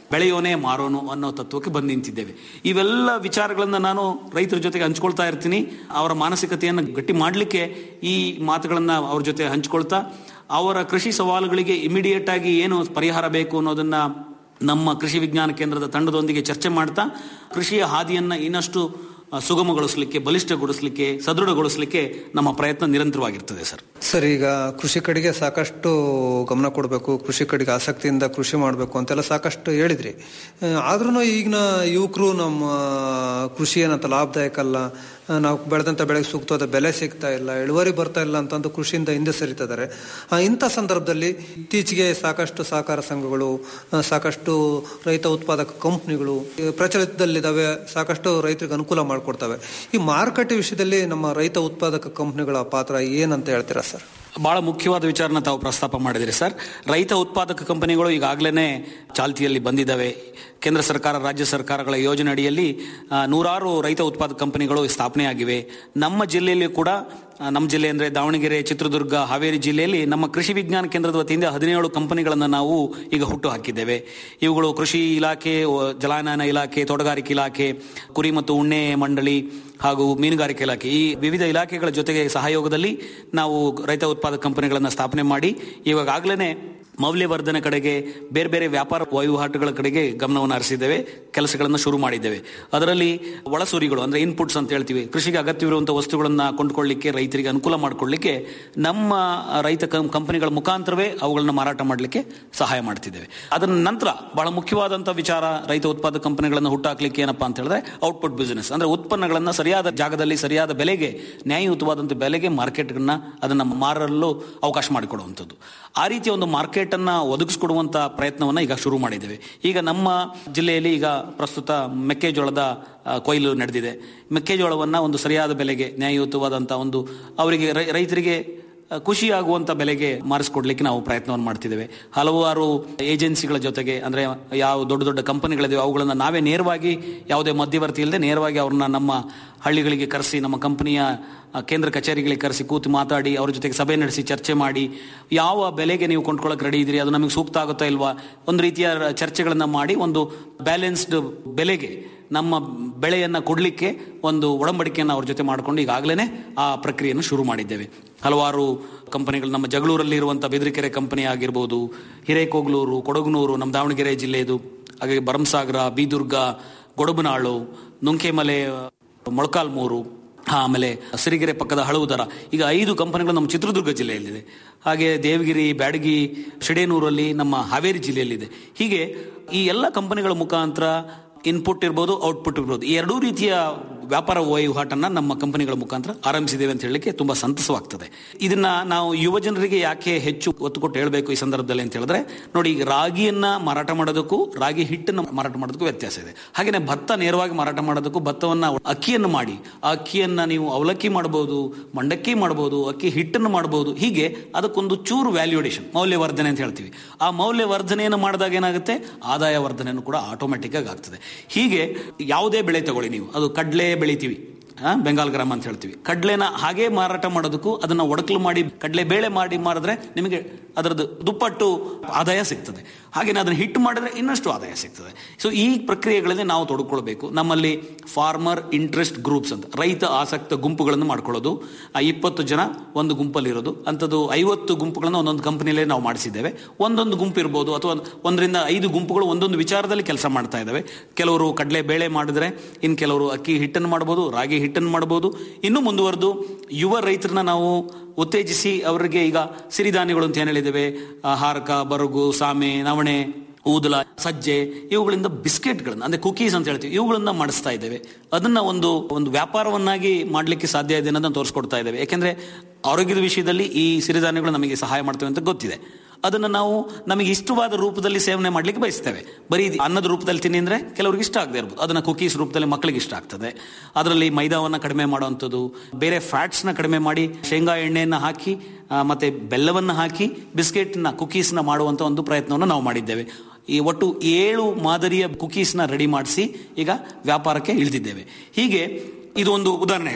ಬೆಳೆಯೋನೇ ಮಾರೋನು ಅನ್ನೋ ತತ್ವಕ್ಕೆ ಬಂದು ನಿಂತಿದ್ದೇವೆ ಇವೆಲ್ಲ ವಿಚಾರಗಳನ್ನ ನಾನು ರೈತರ ಜೊತೆಗೆ ಹಂಚ್ಕೊಳ್ತಾ ಇರ್ತೀನಿ ಅವರ ಮಾನಸಿಕತೆಯನ್ನು ಗಟ್ಟಿ ಮಾಡಲಿಕ್ಕೆ ಈ ಮಾತುಗಳನ್ನ ಅವ್ರ ಜೊತೆ ಹಂಚ್ಕೊಳ್ತಾ ಅವರ ಕೃಷಿ ಸವಾಲುಗಳಿಗೆ ಇಮಿಡಿಯೇಟ್ ಆಗಿ ಏನು ಪರಿಹಾರ ಬೇಕು ಅನ್ನೋದನ್ನ ನಮ್ಮ ಕೃಷಿ ವಿಜ್ಞಾನ ಕೇಂದ್ರದ ತಂಡದೊಂದಿಗೆ ಚರ್ಚೆ ಮಾಡ್ತಾ ಕೃಷಿಯ ಹಾದಿಯನ್ನ ಇನ್ನಷ್ಟು ಆ, ಸುಗಮಗೊಳಿಸಲಿಕ್ಕೆ ಬಲಿಷ್ಠಗೊಳಿಸಲಿಕ್ಕೆ ಸದೃಢಗೊಳಿಸಲಿಕ್ಕೆ ನಮ್ಮ ಪ್ರಯತ್ನ ನಿರಂತರವಾಗಿರ್ತದೆ ಸರ್ ಸರ್ ಈಗ ಕೃಷಿ ಕಡೆಗೆ ಸಾಕಷ್ಟು ಗಮನ ಕೊಡಬೇಕು ಕೃಷಿ ಕಡೆಗೆ ಆಸಕ್ತಿಯಿಂದ ಕೃಷಿ ಮಾಡಬೇಕು ಅಂತೆಲ್ಲ ಸಾಕಷ್ಟು ಹೇಳಿದ್ರಿ ಆದ್ರೂ ಈಗಿನ ಯುವಕರು ನಮ್ಮ ಕೃಷಿ ಏನಂತ ಲಾಭದಾಯಕ ಅಲ್ಲ ಆ, ನಾವು ಬೆಳೆದಂಥ ಬೆಳೆಗೆ ಸೂಕ್ತವಾದ ಬೆಲೆ ಸಿಗ್ತಾ ಇಲ್ಲ ಇಳುವರಿ ಬರ್ತಾ ಇಲ್ಲ ಅಂತಂದು ಕೃಷಿಯಿಂದ ಹಿಂದೆ ಸರಿತಿದ್ದಾರೆ ಆ, ಇಂಥ ಸಂದರ್ಭದಲ್ಲಿ ಇತ್ತೀಚೆಗೆ ಸಾಕಷ್ಟು ಸಹಕಾರ ಸಂಘಗಳು ಆ, ಸಾಕಷ್ಟು ರೈತ ಉತ್ಪಾದಕ ಕಂಪ್ನಿಗಳು ಈ ಪ್ರಚಲಿತದಲ್ಲಿದ್ದಾವೆ ಸಾಕಷ್ಟು ರೈತರಿಗೆ ಅನುಕೂಲ ಮಾಡಿಕೊಡ್ತವೆ ಈ ಮಾರುಕಟ್ಟೆ ವಿಷಯದಲ್ಲಿ ನಮ್ಮ ರೈತ ಉತ್ಪಾದಕ ಕಂಪ್ನಿಗಳ ಪಾತ್ರ ಏನಂತ ಹೇಳ್ತೀರಾ ಸರ್ ಬಹಳ ಮುಖ್ಯವಾದ ವಿಚಾರನ ತಾವು ಪ್ರಸ್ತಾಪ ಮಾಡಿದಿರಿ ಸರ್ ರೈತ ಉತ್ಪಾದಕ ಕಂಪನಿಗಳು ಈಗಾಗಲೇ ಚಾಲ್ತಿಯಲ್ಲಿ ಬಂದಿದ್ದಾವೆ ಕೇಂದ್ರ ಸರ್ಕಾರ ರಾಜ್ಯ ಸರ್ಕಾರಗಳ ಯೋಜನೆ ಅಡಿಯಲ್ಲಿ ಆ, ನೂರಾರು ರೈತ ಉತ್ಪಾದಕ ಕಂಪನಿಗಳು ಸ್ಥಾಪನೆಯಾಗಿವೆ ನಮ್ಮ ಜಿಲ್ಲೆಯಲ್ಲಿ ಕೂಡ ಆ, ನಮ್ಮ ಜಿಲ್ಲೆ ಅಂದರೆ ದಾವಣಗೆರೆ ಚಿತ್ರದುರ್ಗ ಹಾವೇರಿ ಜಿಲ್ಲೆಯಲ್ಲಿ ನಮ್ಮ ಕೃಷಿ ವಿಜ್ಞಾನ ಕೇಂದ್ರದ ವತಿಯಿಂದ ಹದಿನೇಳು ಕಂಪನಿಗಳನ್ನು ನಾವು ಈಗ ಹುಟ್ಟು ಹಾಕಿದ್ದೇವೆ ಇವುಗಳು ಕೃಷಿ ಇಲಾಖೆ ಒ- ಜಲಾನಯನ ಇಲಾಖೆ ತೋಟಗಾರಿಕೆ ಇಲಾಖೆ ಕುರಿ ಮತ್ತು ಉಣ್ಣೆ ಮಂಡಳಿ ಹಾಗೂ ಮೀನುಗಾರಿಕೆ ಇಲಾಖೆ ಈ ವಿವಿಧ ಇಲಾಖೆಗಳ ಜೊತೆಗೆ ಸಹಯೋಗದಲ್ಲಿ ನಾವು ರೈತ ಉತ್ಪಾದಕ ಕಂಪನಿಗಳನ್ನು ಸ್ಥಾಪನೆ ಮಾಡಿ ಇವಾಗಲೇ ಮೌಲ್ಯವರ್ಧನೆ ಕಡೆಗೆ ಬೇರೆ ಬೇರೆ ವ್ಯಾಪಾರ ವಹಿವಾಟುಗಳ ಕಡೆಗೆ ಗಮನವನ್ನು ಹರಿಸಿದ್ದೇವೆ ಕೆಲಸಗಳನ್ನು ಶುರು ಮಾಡಿದ್ದೇವೆ ಅದರಲ್ಲಿ ಒಳಸೂರಿಗಳು ಅಂದ್ರೆ ಇನ್ಪುಟ್ಸ್ ಅಂತ ಹೇಳ್ತೀವಿ ಕೃಷಿಗೆ ಅಗತ್ಯವಿರುವಂತಹ ವಸ್ತುಗಳನ್ನ ಕೊಂಡ್ಕೊಳ್ಳಿಕ್ಕೆ ರೈತರಿಗೆ ಅನುಕೂಲ ಮಾಡಿಕೊಳ್ಳಿಕ್ಕೆ ನಮ್ಮ ರೈತ ಕಂ- ಕಂಪನಿಗಳ ಮುಖಾಂತರವೇ ಅವುಗಳನ್ನ ಮಾರಾಟ ಮಾಡಲಿಕ್ಕೆ ಸಹಾಯ ಮಾಡ್ತಿದ್ದೇವೆ ಅದರ ನಂತರ ಬಹಳ ಮುಖ್ಯವಾದಂತಹ ವಿಚಾರ ರೈತ ಉತ್ಪಾದಕ ಕಂಪನಿಗಳನ್ನು ಹುಟ್ಟಾಕ್ಲಿಕ್ಕೆ ಏನಪ್ಪಾ ಅಂತ ಹೇಳಿದ್ರೆ ಔಟ್ಪುಟ್ ಬಿಸಿನೆಸ್ ಅಂದ್ರೆ ಉತ್ಪನ್ನಗಳನ್ನ ಸರಿಯಾದ ಜಾಗದಲ್ಲಿ ಸರಿಯಾದ ಬೆಲೆಗೆ ನ್ಯಾಯಯುತವಾದಂಥ ಬೆಲೆಗೆ ಮಾರ್ಕೆಟ್ಗಳನ್ನ ಅದನ್ನ ಮಾರಲು ಅವಕಾಶ ಮಾಡಿಕೊಡುವಂಥದ್ದು ಆ ರೀತಿಯ ಒಂದು ಮಾರ್ಕೆಟ್ ಅನ್ನ ಒದಗಿಸಿಕೊಡುವಂತ ಪ್ರಯತ್ನವನ್ನ ಈಗ ಶುರು ಮಾಡಿದ್ದೇವೆ ಈಗ ನಮ್ಮ ಜಿಲ್ಲೆಯಲ್ಲಿ ಈಗ ಪ್ರಸ್ತುತ ಮೆಕ್ಕೆಜೋಳದ ಆ, ಕೊಯ್ಲು ನಡೆದಿದೆ ಮೆಕ್ಕೆಜೋಳವನ್ನ ಒಂದು ಸರಿಯಾದ ಬೆಲೆಗೆ ನ್ಯಾಯಯುತವಾದಂತಹ ಒಂದು ಅವರಿಗೆ ರೈ- ರೈತರಿಗೆ ಆ, ಖುಷಿಯಾಗುವಂತ ಬೆಲೆಗೆ ಮಾರಿಸ್ಕೊಡ್ಲಿಕ್ಕೆ ನಾವು ಪ್ರಯತ್ನವನ್ನು ಮಾಡ್ತಿದ್ದೇವೆ ಹಲವಾರು ಏಜೆನ್ಸಿಗಳ ಜೊತೆಗೆ ಅಂದ್ರೆ ಯಾವ ದೊಡ್ಡ ದೊಡ್ಡ ಕಂಪನಿಗಳಿವೆ ಅವುಗಳನ್ನ ನಾವೇ ನೇರವಾಗಿ ಯಾವುದೇ ಮಧ್ಯವರ್ತಿ ಇಲ್ಲದೆ ನೇರವಾಗಿ ಅವ್ರನ್ನ ನಮ್ಮ ಹಳ್ಳಿಗಳಿಗೆ ಕರೆಸಿ ನಮ್ಮ ಕಂಪನಿಯ ಆ, ಕೇಂದ್ರ ಕಚೇರಿಗಳಿಗೆ ಕರೆಸಿ ಕೂತು ಮಾತಾಡಿ ಅವ್ರ ಜೊತೆಗೆ ಸಭೆ ನಡೆಸಿ ಚರ್ಚೆ ಮಾಡಿ ಯಾವ ಬೆಲೆಗೆ ನೀವು ಕೊಂಡ್ಕೊಳ್ಳೋಕೆ ರೆಡಿ ಇದ್ದೀರಿ ಅದು ನಮಗೆ ಸೂಕ್ತ ಆಗುತ್ತಾ ಇಲ್ವಾ ಒಂದು ರೀತಿಯ ಚರ್ಚೆಗಳನ್ನ ಮಾಡಿ ಒಂದು ಬ್ಯಾಲೆನ್ಸ್ಡ್ ಬೆಲೆಗೆ ನಮ್ಮ ಬೆಳೆಯನ್ನ ಕೊಡಲಿಕ್ಕೆ ಒಂದು ಒಡಂಬಡಿಕೆಯನ್ನು ಅವ್ರ ಜೊತೆ ಮಾಡಿಕೊಂಡು ಈಗಾಗಲೇ ಆ ಪ್ರಕ್ರಿಯೆಯನ್ನು ಶುರು ಮಾಡಿದ್ದೇವೆ ಹಲವಾರು ಕಂಪನಿಗಳು ನಮ್ಮ ಜಗಳೂರಲ್ಲಿ ಇರುವಂಥ ಬೆದರಿಕೆರೆ ಕಂಪನಿ ಆಗಿರ್ಬೋದು ಹಿರೇಕೋಗ್ಲೂರು ಕೊಡಗುನೂರು ನಮ್ಮ ದಾವಣಗೆರೆ ಜಿಲ್ಲೆಯದು ಹಾಗೆ ಭರಮಸಾಗರ ಬೀದುರ್ಗ ಗೊಡಬನಾಳು ನುಂಕೆಮಲೆ ಮೊಳಕಾಲ್ಮೂರು ಆಮೇಲೆ ಸಿರಿಗೆರೆ ಪಕ್ಕದ ಹಳವುದರ ಈಗ ಐದು ಕಂಪನಿಗಳು ನಮ್ಮ ಚಿತ್ರದುರ್ಗ ಜಿಲ್ಲೆಯಲ್ಲಿದೆ ಹಾಗೆ ದೇವಗಿರಿ ಬ್ಯಾಡಗಿ ಶಿಡೇನೂರಲ್ಲಿ ನಮ್ಮ ಹಾವೇರಿ ಜಿಲ್ಲೆಯಲ್ಲಿದೆ ಹೀಗೆ ಈ ಎಲ್ಲ ಕಂಪನಿಗಳ ಮುಖಾಂತರ ಇನ್ಪುಟ್ ಇರ್ಬೋದು ಔಟ್ಪುಟ್ ಇರ್ಬೋದು ಈ ಎರಡೂ ರೀತಿಯ ವ್ಯಾಪಾರ ವಹಿವಾಟನ್ನ ನಮ್ಮ ಕಂಪನಿಗಳ ಮುಖಾಂತರ ಆರಂಭಿಸಿದ್ದೇವೆ ಅಂತ ಹೇಳಲಿಕ್ಕೆ ತುಂಬಾ ಸಂತಸವಾಗ್ತದೆ ಇದನ್ನ ನಾವು ಯುವ ಜನರಿಗೆ ಯಾಕೆ ಹೆಚ್ಚು ಒತ್ತು ಕೊಟ್ಟು ಹೇಳಬೇಕು ಈ ಸಂದರ್ಭದಲ್ಲಿ ಅಂತ ಹೇಳಿದ್ರೆ ನೋಡಿ ಈಗ ರಾಗಿಯನ್ನ ಮಾರಾಟ ಮಾಡೋದಕ್ಕೂ ರಾಗಿ ಹಿಟ್ಟನ್ನು ಮಾರಾಟ ಮಾಡೋದಕ್ಕೂ ವ್ಯತ್ಯಾಸ ಇದೆ ಹಾಗೆಯೇ ಭತ್ತ ನೇರವಾಗಿ ಮಾರಾಟ ಮಾಡೋದಕ್ಕೂ ಭತ್ತವನ್ನ ಅಕ್ಕಿಯನ್ನು ಮಾಡಿ ಆ ಅಕ್ಕಿಯನ್ನ ನೀವು ಅವಲಕ್ಕಿ ಮಾಡಬಹುದು ಮಂಡಕ್ಕಿ ಮಾಡಬಹುದು ಅಕ್ಕಿ ಹಿಟ್ಟನ್ನು ಮಾಡಬಹುದು ಹೀಗೆ ಅದಕ್ಕೊಂದು ಚೂರು ವ್ಯಾಲ್ಯೂಡೇಷನ್ ಮೌಲ್ಯವರ್ಧನೆ ಅಂತ ಹೇಳ್ತೀವಿ ಆ ಮೌಲ್ಯವರ್ಧನೆಯನ್ನು ಮಾಡಿದಾಗ ಏನಾಗುತ್ತೆ ಆದಾಯ ವರ್ಧನೆಯನ್ನು ಕೂಡ ಆಟೋಮೆಟಿಕ್ ಆಗಿ ಆಗ್ತದೆ ಹೀಗೆ ಯಾವುದೇ ಬೆಳೆ ತಗೊಳ್ಳಿ ನೀವು ಅದು ಕಡ್ಲೆ ಬೆಳಿತೀವಿ ಆ, ಬೆಂಗಾಲ್ ಗ್ರಾಮ ಅಂತ ಹೇಳ್ತೀವಿ ಕಡ್ಲೆನ ಹಾಗೆ ಮಾರಾಟ ಮಾಡೋದಕ್ಕೂ ಅದನ್ನ ಒಡಕಲು ಮಾಡಿ ಕಡ್ಲೆ ಬೇಳೆ ಮಾಡಿ ಮಾರಿದ್ರೆ ನಿಮಗೆ ಅದರದ್ದು ದುಪ್ಪಟ್ಟು ಆದಾಯ ಸಿಗ್ತದೆ ಹಾಗೇನೆ ಅದನ್ನ ಹಿಟ್ಟು ಮಾಡಿದ್ರೆ ಇನ್ನಷ್ಟು ಆದಾಯ ಸಿಗ್ತದೆ ಸೊ ಈ ಪ್ರಕ್ರಿಯೆಗಳಲ್ಲಿ ನಾವು ತೊಡಕೊಳ್ಬೇಕು ನಮ್ಮಲ್ಲಿ ಫಾರ್ಮರ್ ಇಂಟ್ರೆಸ್ಟ್ ಗ್ರೂಪ್ಸ್ ಅಂತ ರೈತ ಆಸಕ್ತ ಗುಂಪುಗಳನ್ನು ಮಾಡ್ಕೊಳ್ಳೋದು ಆ ಇಪ್ಪತ್ತು ಜನ ಒಂದು ಗುಂಪಲ್ಲಿರೋದು ಅಂಥದ್ದು ಐವತ್ತು ಗುಂಪುಗಳನ್ನು ಒಂದೊಂದು ಕಂಪನಿಯಲ್ಲೇ ನಾವು ಮಾಡಿಸಿದ್ದೇವೆ ಒಂದೊಂದು ಗುಂಪು ಇರ್ಬೋದು ಅಥವಾ ಒಂದರಿಂದ ಐದು ಗುಂಪುಗಳು ಒಂದೊಂದು ವಿಚಾರದಲ್ಲಿ ಕೆಲಸ ಮಾಡ್ತಾ ಇದ್ದಾವೆ ಕೆಲವರು ಕಡಲೆ ಬೇಳೆ ಮಾಡಿದ್ರೆ ಇನ್ನು ಕೆಲವರು ಅಕ್ಕಿ ಹಿಟ್ಟನ್ನು ಮಾಡ್ಬೋದು ರಾಗಿ ಹಿಟ್ಟನ್ನು ಮಾಡ್ಬೋದು ಇನ್ನು ಮುಂದುವರೆದು ಯುವ ರೈತರನ್ನ ನಾವು ಉತ್ತೇಜಿಸಿ ಅವರಿಗೆ ಈಗ ಸಿರಿಧಾನ್ಯಗಳು ಅಂತ ಏನು ಹೇಳಿದ್ದೇವೆ ಆ, ಹಾರಕ ಬರಗು ಸಾಮೆ ನವಣೆ ಊದಲ ಸಜ್ಜೆ ಇವುಗಳಿಂದ ಬಿಸ್ಕೆಟ್ಗಳನ್ನ ಅಂದ್ರೆ ಕುಕೀಸ್ ಅಂತ ಹೇಳ್ತೀವಿ ಇವುಗಳನ್ನ ಮಾಡಿಸ್ತಾ ಇದ್ದೇವೆ ಅದನ್ನ ಒಂದು ಒಂದು ವ್ಯಾಪಾರವನ್ನಾಗಿ ಮಾಡಲಿಕ್ಕೆ ಸಾಧ್ಯ ಇದೆ ಅನ್ನೋದನ್ನ ತೋರಿಸ್ಕೊಡ್ತಾ ಇದ್ದೇವೆ ಯಾಕೆಂದ್ರೆ ಆರೋಗ್ಯದ ವಿಷಯದಲ್ಲಿ ಈ ಸಿರಿಧಾನ್ಯಗಳು ನಮಗೆ ಸಹಾಯ ಮಾಡ್ತವೆ ಅಂತ ಗೊತ್ತಿದೆ ಅದನ್ನ ನಾವು ನಮಗೆ ಇಷ್ಟವಾದ ರೂಪದಲ್ಲಿ ಸೇವನೆ ಮಾಡ್ಲಿಕ್ಕೆ ಬಯಸ್ತೇವೆ ಬರೀ ಇದು ಅನ್ನದ ರೂಪದಲ್ಲಿ ತಿನ್ನಿ ಅಂದ್ರೆ ಕೆಲವರಿಗೆ ಇಷ್ಟ ಆಗದೆ ಇರ್ಬೋದು ಅದನ್ನ ಕುಕೀಸ್ ರೂಪದಲ್ಲಿ ಮಕ್ಕಳಿಗೆ ಇಷ್ಟ ಆಗ್ತದೆ ಅದರಲ್ಲಿ ಮೈದಾವನ್ನ ಕಡಿಮೆ ಮಾಡುವಂಥದ್ದು ಬೇರೆ ಫ್ಯಾಟ್ಸ್ ನ ಕಡಿಮೆ ಮಾಡಿ ಶೇಂಗಾ ಎಣ್ಣೆಯನ್ನ ಹಾಕಿ ಆ, ಮತ್ತೆ ಬೆಲ್ಲವನ್ನ ಹಾಕಿ ಬಿಸ್ಕೆಟ್ನ ಕುಕೀಸ್ನ ಮಾಡುವಂತ ಒಂದು ಪ್ರಯತ್ನವನ್ನು ನಾವು ಮಾಡಿದ್ದೇವೆ ಈ ಒಟ್ಟು ಏಳು ಮಾದರಿಯ ಕುಕೀಸ್ನ ರೆಡಿ ಮಾಡಿಸಿ ಈಗ ವ್ಯಾಪಾರಕ್ಕೆ ಇಳಿದಿದ್ದೇವೆ ಹೀಗೆ ಇದು ಒಂದು ಉದಾಹರಣೆ ಹೇಳಿದೆ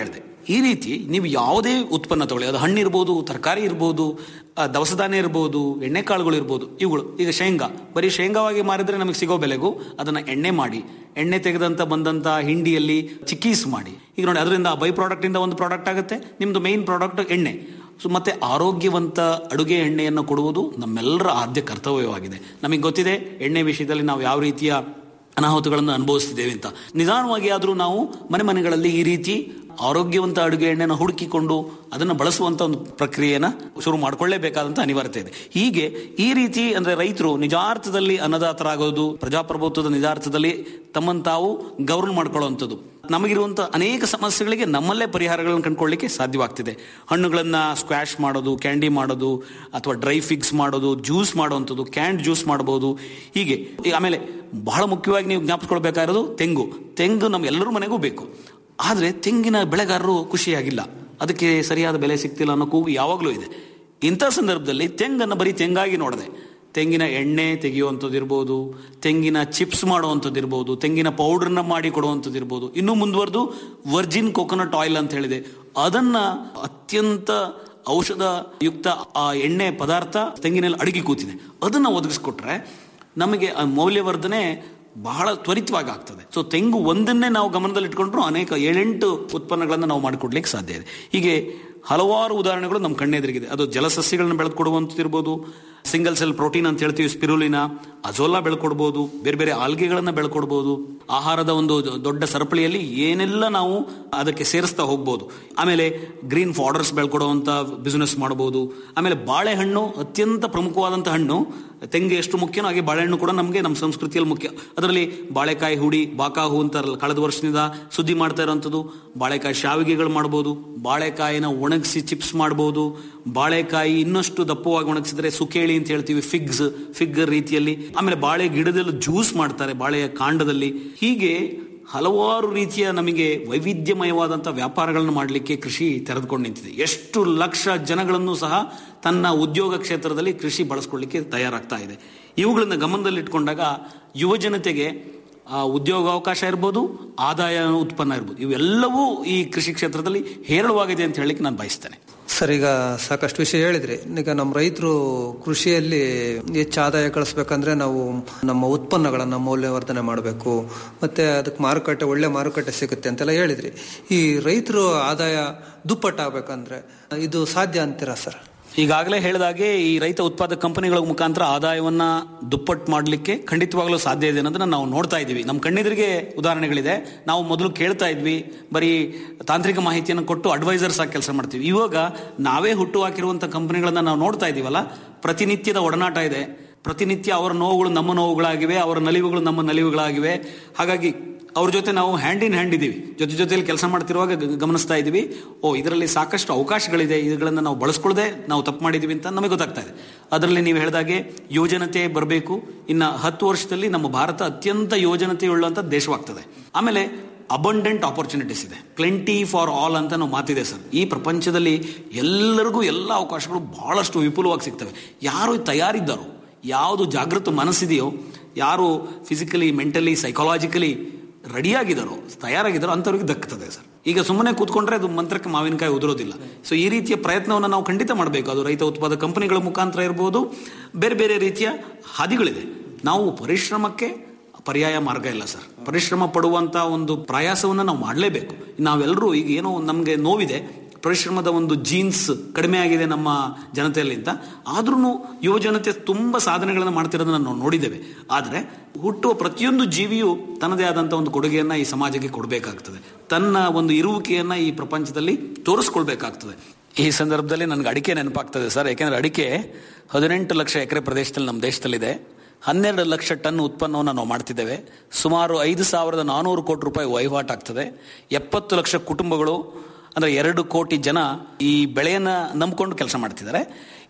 ಈ ರೀತಿ ನೀವು ಯಾವುದೇ ಉತ್ಪನ್ನ ತಗೊಳ್ಳಿ ಅದು ಹಣ್ಣು ಇರ್ಬೋದು ತರಕಾರಿ ಇರ್ಬೋದು ಆ, ದವಸ ಧಾನ್ಯ ಇರ್ಬೋದು ಎಣ್ಣೆಕಾಳುಗಳು ಇರ್ಬೋದು ಇವುಗಳು ಈಗ ಶೇಂಗಾ ಬರೀ ಶೇಂಗಾವಾಗಿ ಮಾರಿದ್ರೆ ನಮಗೆ ಸಿಗೋ ಬೆಲೆಗೂ ಅದನ್ನ ಎಣ್ಣೆ ಮಾಡಿ ಎಣ್ಣೆ ತೆಗೆದಂತ ಬಂದಂತ ಹಿಂಡಿಯಲ್ಲಿ ಚಿಕ್ಕೀಸ್ ಮಾಡಿ ಈಗ ನೋಡಿ ಅದರಿಂದ ಬೈ ಪ್ರಾಡಕ್ಟ್ ಇಂದ ಒಂದು ಪ್ರಾಡಕ್ಟ್ ಆಗುತ್ತೆ ನಿಮ್ದು ಮೈನ್ ಪ್ರಾಡಕ್ಟ್ ಎಣ್ಣೆ ಸೊ ಮತ್ತೆ ಆರೋಗ್ಯವಂತ ಅಡುಗೆ ಎಣ್ಣೆಯನ್ನು ಕೊಡುವುದು ನಮ್ಮೆಲ್ಲರ ಆದ್ಯ ಕರ್ತವ್ಯವಾಗಿದೆ ನಮಗೆ ಗೊತ್ತಿದೆ ಎಣ್ಣೆ ವಿಷಯದಲ್ಲಿ ನಾವು ಯಾವ ರೀತಿಯ ಅನಾಹುತಗಳನ್ನು ಅನುಭವಿಸ್ತಿದ್ದೇವೆ ಅಂತ ನಿಧಾನವಾಗಿ ಆದರೂ ನಾವು ಮನೆ ಮನೆಗಳಲ್ಲಿ ಈ ರೀತಿ ಆರೋಗ್ಯವಂತ ಅಡುಗೆ ಎಣ್ಣೆನ ಹುಡುಕಿಕೊಂಡು ಅದನ್ನು ಬಳಸುವಂತ ಒಂದು ಪ್ರಕ್ರಿಯೆನ ಶುರು ಮಾಡಿಕೊಳ್ಳೇಬೇಕಾದಂತ ಅನಿವಾರ್ಯತೆ ಇದೆ ಹೀಗೆ ಈ ರೀತಿ ಅಂದ್ರೆ ರೈತರು ನಿಜಾರ್ಥದಲ್ಲಿ ಅನ್ನದಾತರಾಗೋದು ಪ್ರಜಾಪ್ರಭುತ್ವದ ನಿಜಾರ್ಥದಲ್ಲಿ ತಮ್ಮನ್ನು ತಾವು ಗೌರವ ಮಾಡ್ಕೊಳ್ಳುವಂಥದ್ದು ನಮಗಿರುವಂಥ ಅನೇಕ ಸಮಸ್ಯೆಗಳಿಗೆ ನಮ್ಮಲ್ಲೇ ಪರಿಹಾರಗಳನ್ನು ಕಂಡುಕೊಳ್ಳಿಕ್ಕೆ ಸಾಧ್ಯವಾಗ್ತಿದೆ ಹಣ್ಣುಗಳನ್ನ ಸ್ಕ್ವಾಶ್ ಮಾಡೋದು ಕ್ಯಾಂಡಿ ಮಾಡೋದು ಅಥವಾ ಡ್ರೈ ಫಿಕ್ಸ್ ಮಾಡೋದು ಜ್ಯೂಸ್ ಮಾಡುವಂಥದ್ದು ಕ್ಯಾಂಡ್ ಜ್ಯೂಸ್ ಮಾಡಬಹುದು ಹೀಗೆ ಈ ಆಮೇಲೆ ಬಹಳ ಮುಖ್ಯವಾಗಿ ನೀವು ಜ್ಞಾಪಿಸ್ಕೊಳ್ಬೇಕಾಗಿರೋದು ತೆಂಗು ತೆಂಗು ನಮ್ಮ ಎಲ್ಲರ ಮನೆಗೂ ಬೇಕು ಆದರೆ ತೆಂಗಿನ ಬೆಳೆಗಾರರು ಖುಷಿಯಾಗಿಲ್ಲ ಅದಕ್ಕೆ ಸರಿಯಾದ ಬೆಲೆ ಸಿಗ್ತಿಲ್ಲ ಅನ್ನೋ ಕೂಗು ಯಾವಾಗಲೂ ಇದೆ ಇಂಥ ಸಂದರ್ಭದಲ್ಲಿ ತೆಂಗನ್ನು ಬರೀ ತೆಂಗಾಗಿ ನೋಡದೆ ತೆಂಗಿನ ಎಣ್ಣೆ ತೆಗೆಯುವಂಥದ್ದು ಇರ್ಬೋದು ತೆಂಗಿನ ಚಿಪ್ಸ್ ಮಾಡುವಂಥದ್ದು ಇರ್ಬೋದು ತೆಂಗಿನ ಪೌಡರ್ನ ಮಾಡಿ ಕೊಡುವಂಥದ್ದು ಇರ್ಬೋದು ಇನ್ನೂ ಮುಂದುವರೆದು ವರ್ಜಿನ್ ಕೋಕೋನಟ್ ಆಯಿಲ್ ಅಂತ ಹೇಳಿದೆ ಅದನ್ನ ಅತ್ಯಂತ ಔಷಧ ಯುಕ್ತ ಆ ಎಣ್ಣೆ ಪದಾರ್ಥ ತೆಂಗಿನಲ್ಲಿ ಅಡಗಿ ಕೂತಿದೆ ಅದನ್ನ ಒದಗಿಸ್ಕೊಟ್ರೆ ನಮಗೆ ಆ ಮೌಲ್ಯವರ್ಧನೆ ಬಹಳ ತ್ವರಿತವಾಗಿ ಆಗ್ತದೆ ಸೊ ತೆಂಗು ಒಂದನ್ನೇ ನಾವು ಗಮನದಲ್ಲಿ ಇಟ್ಕೊಂಡ್ರು ಅನೇಕ ಏಳೆಂಟು ಉತ್ಪನ್ನಗಳನ್ನು ನಾವು ಮಾಡಿಕೊಡ್ಲಿಕ್ಕೆ ಸಾಧ್ಯ ಇದೆ ಹೀಗೆ ಹಲವಾರು ಉದಾಹರಣೆಗಳು ನಮ್ಮ ಕಣ್ಣೆದುರಿಗಿದೆ ಅದು ಜಲಸಸ್ಯಗಳನ್ನ ಬೆಳೆದುಕೊಡುವಂಥದ್ದು ಇರ್ಬೋದು ಸಿಂಗಲ್ ಸೆಲ್ ಪ್ರೋಟೀನ್ ಅಂತ ಹೇಳ್ತೀವಿ ಸ್ಪಿರುಲಿನ ಅಜೋಲಾ ಬೆಳ್ಕೊಡ್ಬೋದು ಬೇರೆ ಬೇರೆ ಆಲ್ಗೆಗಳನ್ನ ಬೆಳ್ಕೊಡ್ಬೋದು ಆಹಾರದ ಒಂದು ದೊಡ್ಡ ಸರಪಳಿಯಲ್ಲಿ ಏನೆಲ್ಲ ನಾವು ಅದಕ್ಕೆ ಸೇರಿಸ್ತಾ ಹೋಗ್ಬೋದು ಆಮೇಲೆ ಗ್ರೀನ್ ಫಾಡರ್ಸ್ ಬೆಳ್ಕೊಡುವಂತ ಬಿಸ್ನೆಸ್ ಮಾಡಬಹುದು ಆಮೇಲೆ ಬಾಳೆಹಣ್ಣು ಅತ್ಯಂತ ಪ್ರಮುಖವಾದಂಥ ಹಣ್ಣು ತೆಂಗು ಎಷ್ಟು ಮುಖ್ಯನೋ ಹಾಗೆ ಬಾಳೆಹಣ್ಣು ಕೂಡ ನಮಗೆ ನಮ್ಮ ಸಂಸ್ಕೃತಿಯಲ್ಲಿ ಮುಖ್ಯ ಅದರಲ್ಲಿ ಬಾಳೆಕಾಯಿ ಹುಡಿ ಬಾಕಾಹು ಅಂತಾರಲ್ಲ ಕಳೆದ ವರ್ಷದಿಂದ ಸುದ್ದಿ ಮಾಡ್ತಾ ಇರೋಂಥದ್ದು ಬಾಳೆಕಾಯಿ ಶಾವಿಗೆಗಳು ಮಾಡ್ಬೋದು ಬಾಳೆಕಾಯಿನ ಒಣಗಿಸಿ ಚಿಪ್ಸ್ ಮಾಡ್ಬೋದು ಬಾಳೆಕಾಯಿ ಇನ್ನಷ್ಟು ದಪ್ಪವಾಗಿ ಒಣಗಿಸಿದ್ರೆ ಸುಕೇಳಿ ಅಂತ ಹೇಳ್ತೀವಿ ಫಿಗ್ಸ್ ಫಿಗ್ ರೀತಿಯಲ್ಲಿ ಆಮೇಲೆ ಬಾಳೆ ಗಿಡದಲ್ಲಿ ಜ್ಯೂಸ್ ಮಾಡ್ತಾರೆ ಬಾಳೆಯ ಕಾಂಡದಲ್ಲಿ ಹೀಗೆ ಹಲವಾರು ರೀತಿಯ ನಮಗೆ ವೈವಿಧ್ಯಮಯವಾದಂಥ ವ್ಯಾಪಾರಗಳನ್ನು ಮಾಡಲಿಕ್ಕೆ ಕೃಷಿ ತೆರೆದುಕೊಂಡು ನಿಂತಿದೆ ಎಷ್ಟು ಲಕ್ಷ ಜನಗಳನ್ನು ಸಹ ತನ್ನ ಉದ್ಯೋಗ ಕ್ಷೇತ್ರದಲ್ಲಿ ಕೃಷಿ ಬಳಸ್ಕೊಳ್ಳಿಕ್ಕೆ ತಯಾರಾಗ್ತಾ ಇದೆ ಇವುಗಳನ್ನು ಗಮನದಲ್ಲಿಟ್ಕೊಂಡಾಗ ಯುವ ಜನತೆಗೆ ಆ ಉದ್ಯೋಗಾವಕಾಶ ಇರ್ಬೋದು ಆದಾಯ ಉತ್ಪನ್ನ ಇರ್ಬೋದು ಇವೆಲ್ಲವೂ ಈ ಕೃಷಿ ಕ್ಷೇತ್ರದಲ್ಲಿ ಹೇರಳವಾಗಿದೆ ಅಂತ ಹೇಳಲಿಕ್ಕೆ ನಾನು ಬಯಸ್ತೇನೆ ಸರ್ ಈಗ ಸಾಕಷ್ಟು ವಿಷಯ ಹೇಳಿದ್ರಿ ಈಗ ನಮ್ಮ ರೈತರು ಕೃಷಿಯಲ್ಲಿ ಹೆಚ್ಚು ಆದಾಯ ಗಳಿಸ್ಬೇಕಂದ್ರೆ ನಾವು ನಮ್ಮ ಉತ್ಪನ್ನಗಳನ್ನು ಮೌಲ್ಯವರ್ಧನೆ ಮಾಡಬೇಕು ಮತ್ತೆ ಅದಕ್ಕೆ ಮಾರುಕಟ್ಟೆ ಒಳ್ಳೆ ಮಾರುಕಟ್ಟೆ ಸಿಗುತ್ತೆ ಅಂತೆಲ್ಲ ಹೇಳಿದ್ರಿ ಈ ರೈತರು ಆದಾಯ ದುಪ್ಪಟ್ಟಾಗಬೇಕಂದ್ರೆ ಇದು ಸಾಧ್ಯ ಅಂತೀರಾ ಸರ್ ಈಗಾಗಲೇ ಹೇಳಿದಾಗೆ ಈ ರೈತ ಉತ್ಪಾದಕ ಕಂಪನಿಗಳ ಮುಖಾಂತರ ಆದಾಯವನ್ನ ದುಪ್ಪಟ್ಟು ಮಾಡಲಿಕ್ಕೆ ಖಂಡಿತವಾಗ್ಲೂ ಸಾಧ್ಯ ಇದೆ ಅನ್ನೋದನ್ನ ನಾವು ನೋಡ್ತಾ ಇದ್ದೀವಿ ನಮ್ಮ ಕಣ್ಣೆದುರಿಗೆ ಉದಾಹರಣೆಗಳಿದೆ ನಾವು ಮೊದಲು ಕೇಳ್ತಾ ಇದ್ವಿ ಬರೀ ತಾಂತ್ರಿಕ ಮಾಹಿತಿಯನ್ನು ಕೊಟ್ಟು ಅಡ್ವೈಸರ್ಸ್ ಆಗಿ ಕೆಲಸ ಮಾಡ್ತೀವಿ ಇವಾಗ ನಾವೇ ಹುಟ್ಟು ಹಾಕಿರುವಂಥ ಕಂಪನಿಗಳನ್ನ ನಾವು ನೋಡ್ತಾ ಇದ್ದೀವಲ್ಲ ಪ್ರತಿನಿತ್ಯದ ಒಡನಾಟ ಇದೆ ಪ್ರತಿನಿತ್ಯ ಅವರ ನೋವುಗಳು ನಮ್ಮ ನೋವುಗಳಾಗಿವೆ ಅವರ ನಲಿವುಗಳು ನಮ್ಮ ನಲಿವುಗಳಾಗಿವೆ ಹಾಗಾಗಿ ಅವ್ರ ಜೊತೆ ನಾವು ಹ್ಯಾಂಡ್ ಇನ್ ಹ್ಯಾಂಡ್ ಇದ್ದೀವಿ ಜೊತೆ ಜೊತೆಯಲ್ಲಿ ಕೆಲಸ ಮಾಡ್ತಿರುವಾಗ ಗ- ಗಮನಿಸ್ತಾ ಇದ್ದೀವಿ ಓ ಇದರಲ್ಲಿ ಸಾಕಷ್ಟು ಅವಕಾಶಗಳಿದೆ ಇವುಗಳನ್ನು ನಾವು ಬಳಸ್ಕೊಳ್ಳದೆ ನಾವು ತಪ್ಪು ಮಾಡಿದ್ದೀವಿ ಅಂತ ನಮಗೆ ಗೊತ್ತಾಗ್ತಾ ಇದೆ ಅದರಲ್ಲಿ ನೀವು ಹೇಳಿದಾಗೆ ಯೋಜನತೆ ಬರಬೇಕು ಇನ್ನು ಹತ್ತು ವರ್ಷದಲ್ಲಿ ನಮ್ಮ ಭಾರತ ಅತ್ಯಂತ ಯೋಜನತೆಯುಳ್ಳಂಥ ದೇಶವಾಗ್ತದೆ ಆಮೇಲೆ ಅಬಂಡೆಂಟ್ ಆಪರ್ಚುನಿಟೀಸ್ ಇದೆ ಪ್ಲೆಂಟಿ ಫಾರ್ ಆಲ್ ಅಂತ ನಾವು ಮಾತಿದೆ ಸರ್ ಈ ಪ್ರಪಂಚದಲ್ಲಿ ಎಲ್ಲರಿಗೂ ಎಲ್ಲ ಅವಕಾಶಗಳು ಬಹಳಷ್ಟು ವಿಪುಲವಾಗಿ ಸಿಗ್ತವೆ ಯಾರು ತಯಾರಿದ್ದಾರೋ ಯಾವುದು ಜಾಗೃತ ಮನಸ್ಸಿದೆಯೋ ಯಾರು ಫಿಸಿಕಲಿ ಮೆಂಟಲಿ ಸೈಕಾಲಜಿಕಲಿ ರೆಡಿಯಾಗಿದ್ದಾರೋ ತಯಾರಾಗಿದ್ದಾರೋ ಅಂಥವ್ರಿಗೆ ದಕ್ಕುತ್ತದೆ ಸರ್ ಈಗ ಸುಮ್ಮನೆ ಕೂತ್ಕೊಂಡ್ರೆ ಅದು ಮಂತ್ರಕ್ಕೆ ಮಾವಿನಕಾಯಿ ಉದುರೋದಿಲ್ಲ ಸೊ ಈ ರೀತಿಯ ಪ್ರಯತ್ನವನ್ನು ನಾವು ಖಂಡಿತ ಮಾಡಬೇಕು ಅದು ರೈತ ಉತ್ಪಾದಕ ಕಂಪನಿಗಳ ಮುಖಾಂತರ ಇರ್ಬೋದು ಬೇರೆ ಬೇರೆ ರೀತಿಯ ಹಾದಿಗಳಿದೆ ನಾವು ಪರಿಶ್ರಮಕ್ಕೆ ಪರ್ಯಾಯ ಮಾರ್ಗ ಇಲ್ಲ ಸರ್ ಪರಿಶ್ರಮ ಪಡುವಂತ ಒಂದು ಪ್ರಯಾಸವನ್ನು ನಾವು ಮಾಡಲೇಬೇಕು ನಾವೆಲ್ಲರೂ ಈಗ ಏನೋ ನಮಗೆ ನೋವಿದೆ ಪರಿಶ್ರಮದ ಒಂದು ಜೀನ್ಸ್ ಕಡಿಮೆ ಆಗಿದೆ ನಮ್ಮ ಜನತೆಯಲ್ಲಿ ಅಂತ ಆದ್ರೂ ಯುವ ಜನತೆ ತುಂಬ ಸಾಧನೆಗಳನ್ನು ಮಾಡ್ತಿರೋದನ್ನ ನಾವು ನೋಡಿದ್ದೇವೆ ಆದರೆ ಹುಟ್ಟುವ ಪ್ರತಿಯೊಂದು ಜೀವಿಯು ತನ್ನದೇ ಆದಂಥ ಒಂದು ಕೊಡುಗೆಯನ್ನ ಈ ಸಮಾಜಕ್ಕೆ ಕೊಡಬೇಕಾಗ್ತದೆ ತನ್ನ ಒಂದು ಇರುವಿಕೆಯನ್ನ ಈ ಪ್ರಪಂಚದಲ್ಲಿ ತೋರಿಸ್ಕೊಳ್ಬೇಕಾಗ್ತದೆ ಈ ಸಂದರ್ಭದಲ್ಲಿ ನನಗೆ ಅಡಿಕೆ ನೆನಪಾಗ್ತದೆ ಸರ್ ಯಾಕೆಂದ್ರೆ ಅಡಿಕೆ ಹದಿನೆಂಟು ಲಕ್ಷ ಎಕರೆ ಪ್ರದೇಶದಲ್ಲಿ ನಮ್ಮ ದೇಶದಲ್ಲಿದೆ ಹನ್ನೆರಡು ಲಕ್ಷ ಟನ್ ಉತ್ಪನ್ನವನ್ನು ನಾವು ಮಾಡ್ತಿದ್ದೇವೆ ಸುಮಾರು ಐದು ಸಾವಿರದ ನಾನೂರು ಕೋಟಿ ರೂಪಾಯಿ ವಹಿವಾಟಾಗ್ತದೆ ಎಪ್ಪತ್ತು ಲಕ್ಷ ಕುಟುಂಬಗಳು ಅಂದ್ರೆ ಎರಡು ಕೋಟಿ ಜನ ಈ ಬೆಳೆಯನ್ನ ನಂಬಿಕೊಂಡು ಕೆಲಸ ಮಾಡ್ತಿದ್ದಾರೆ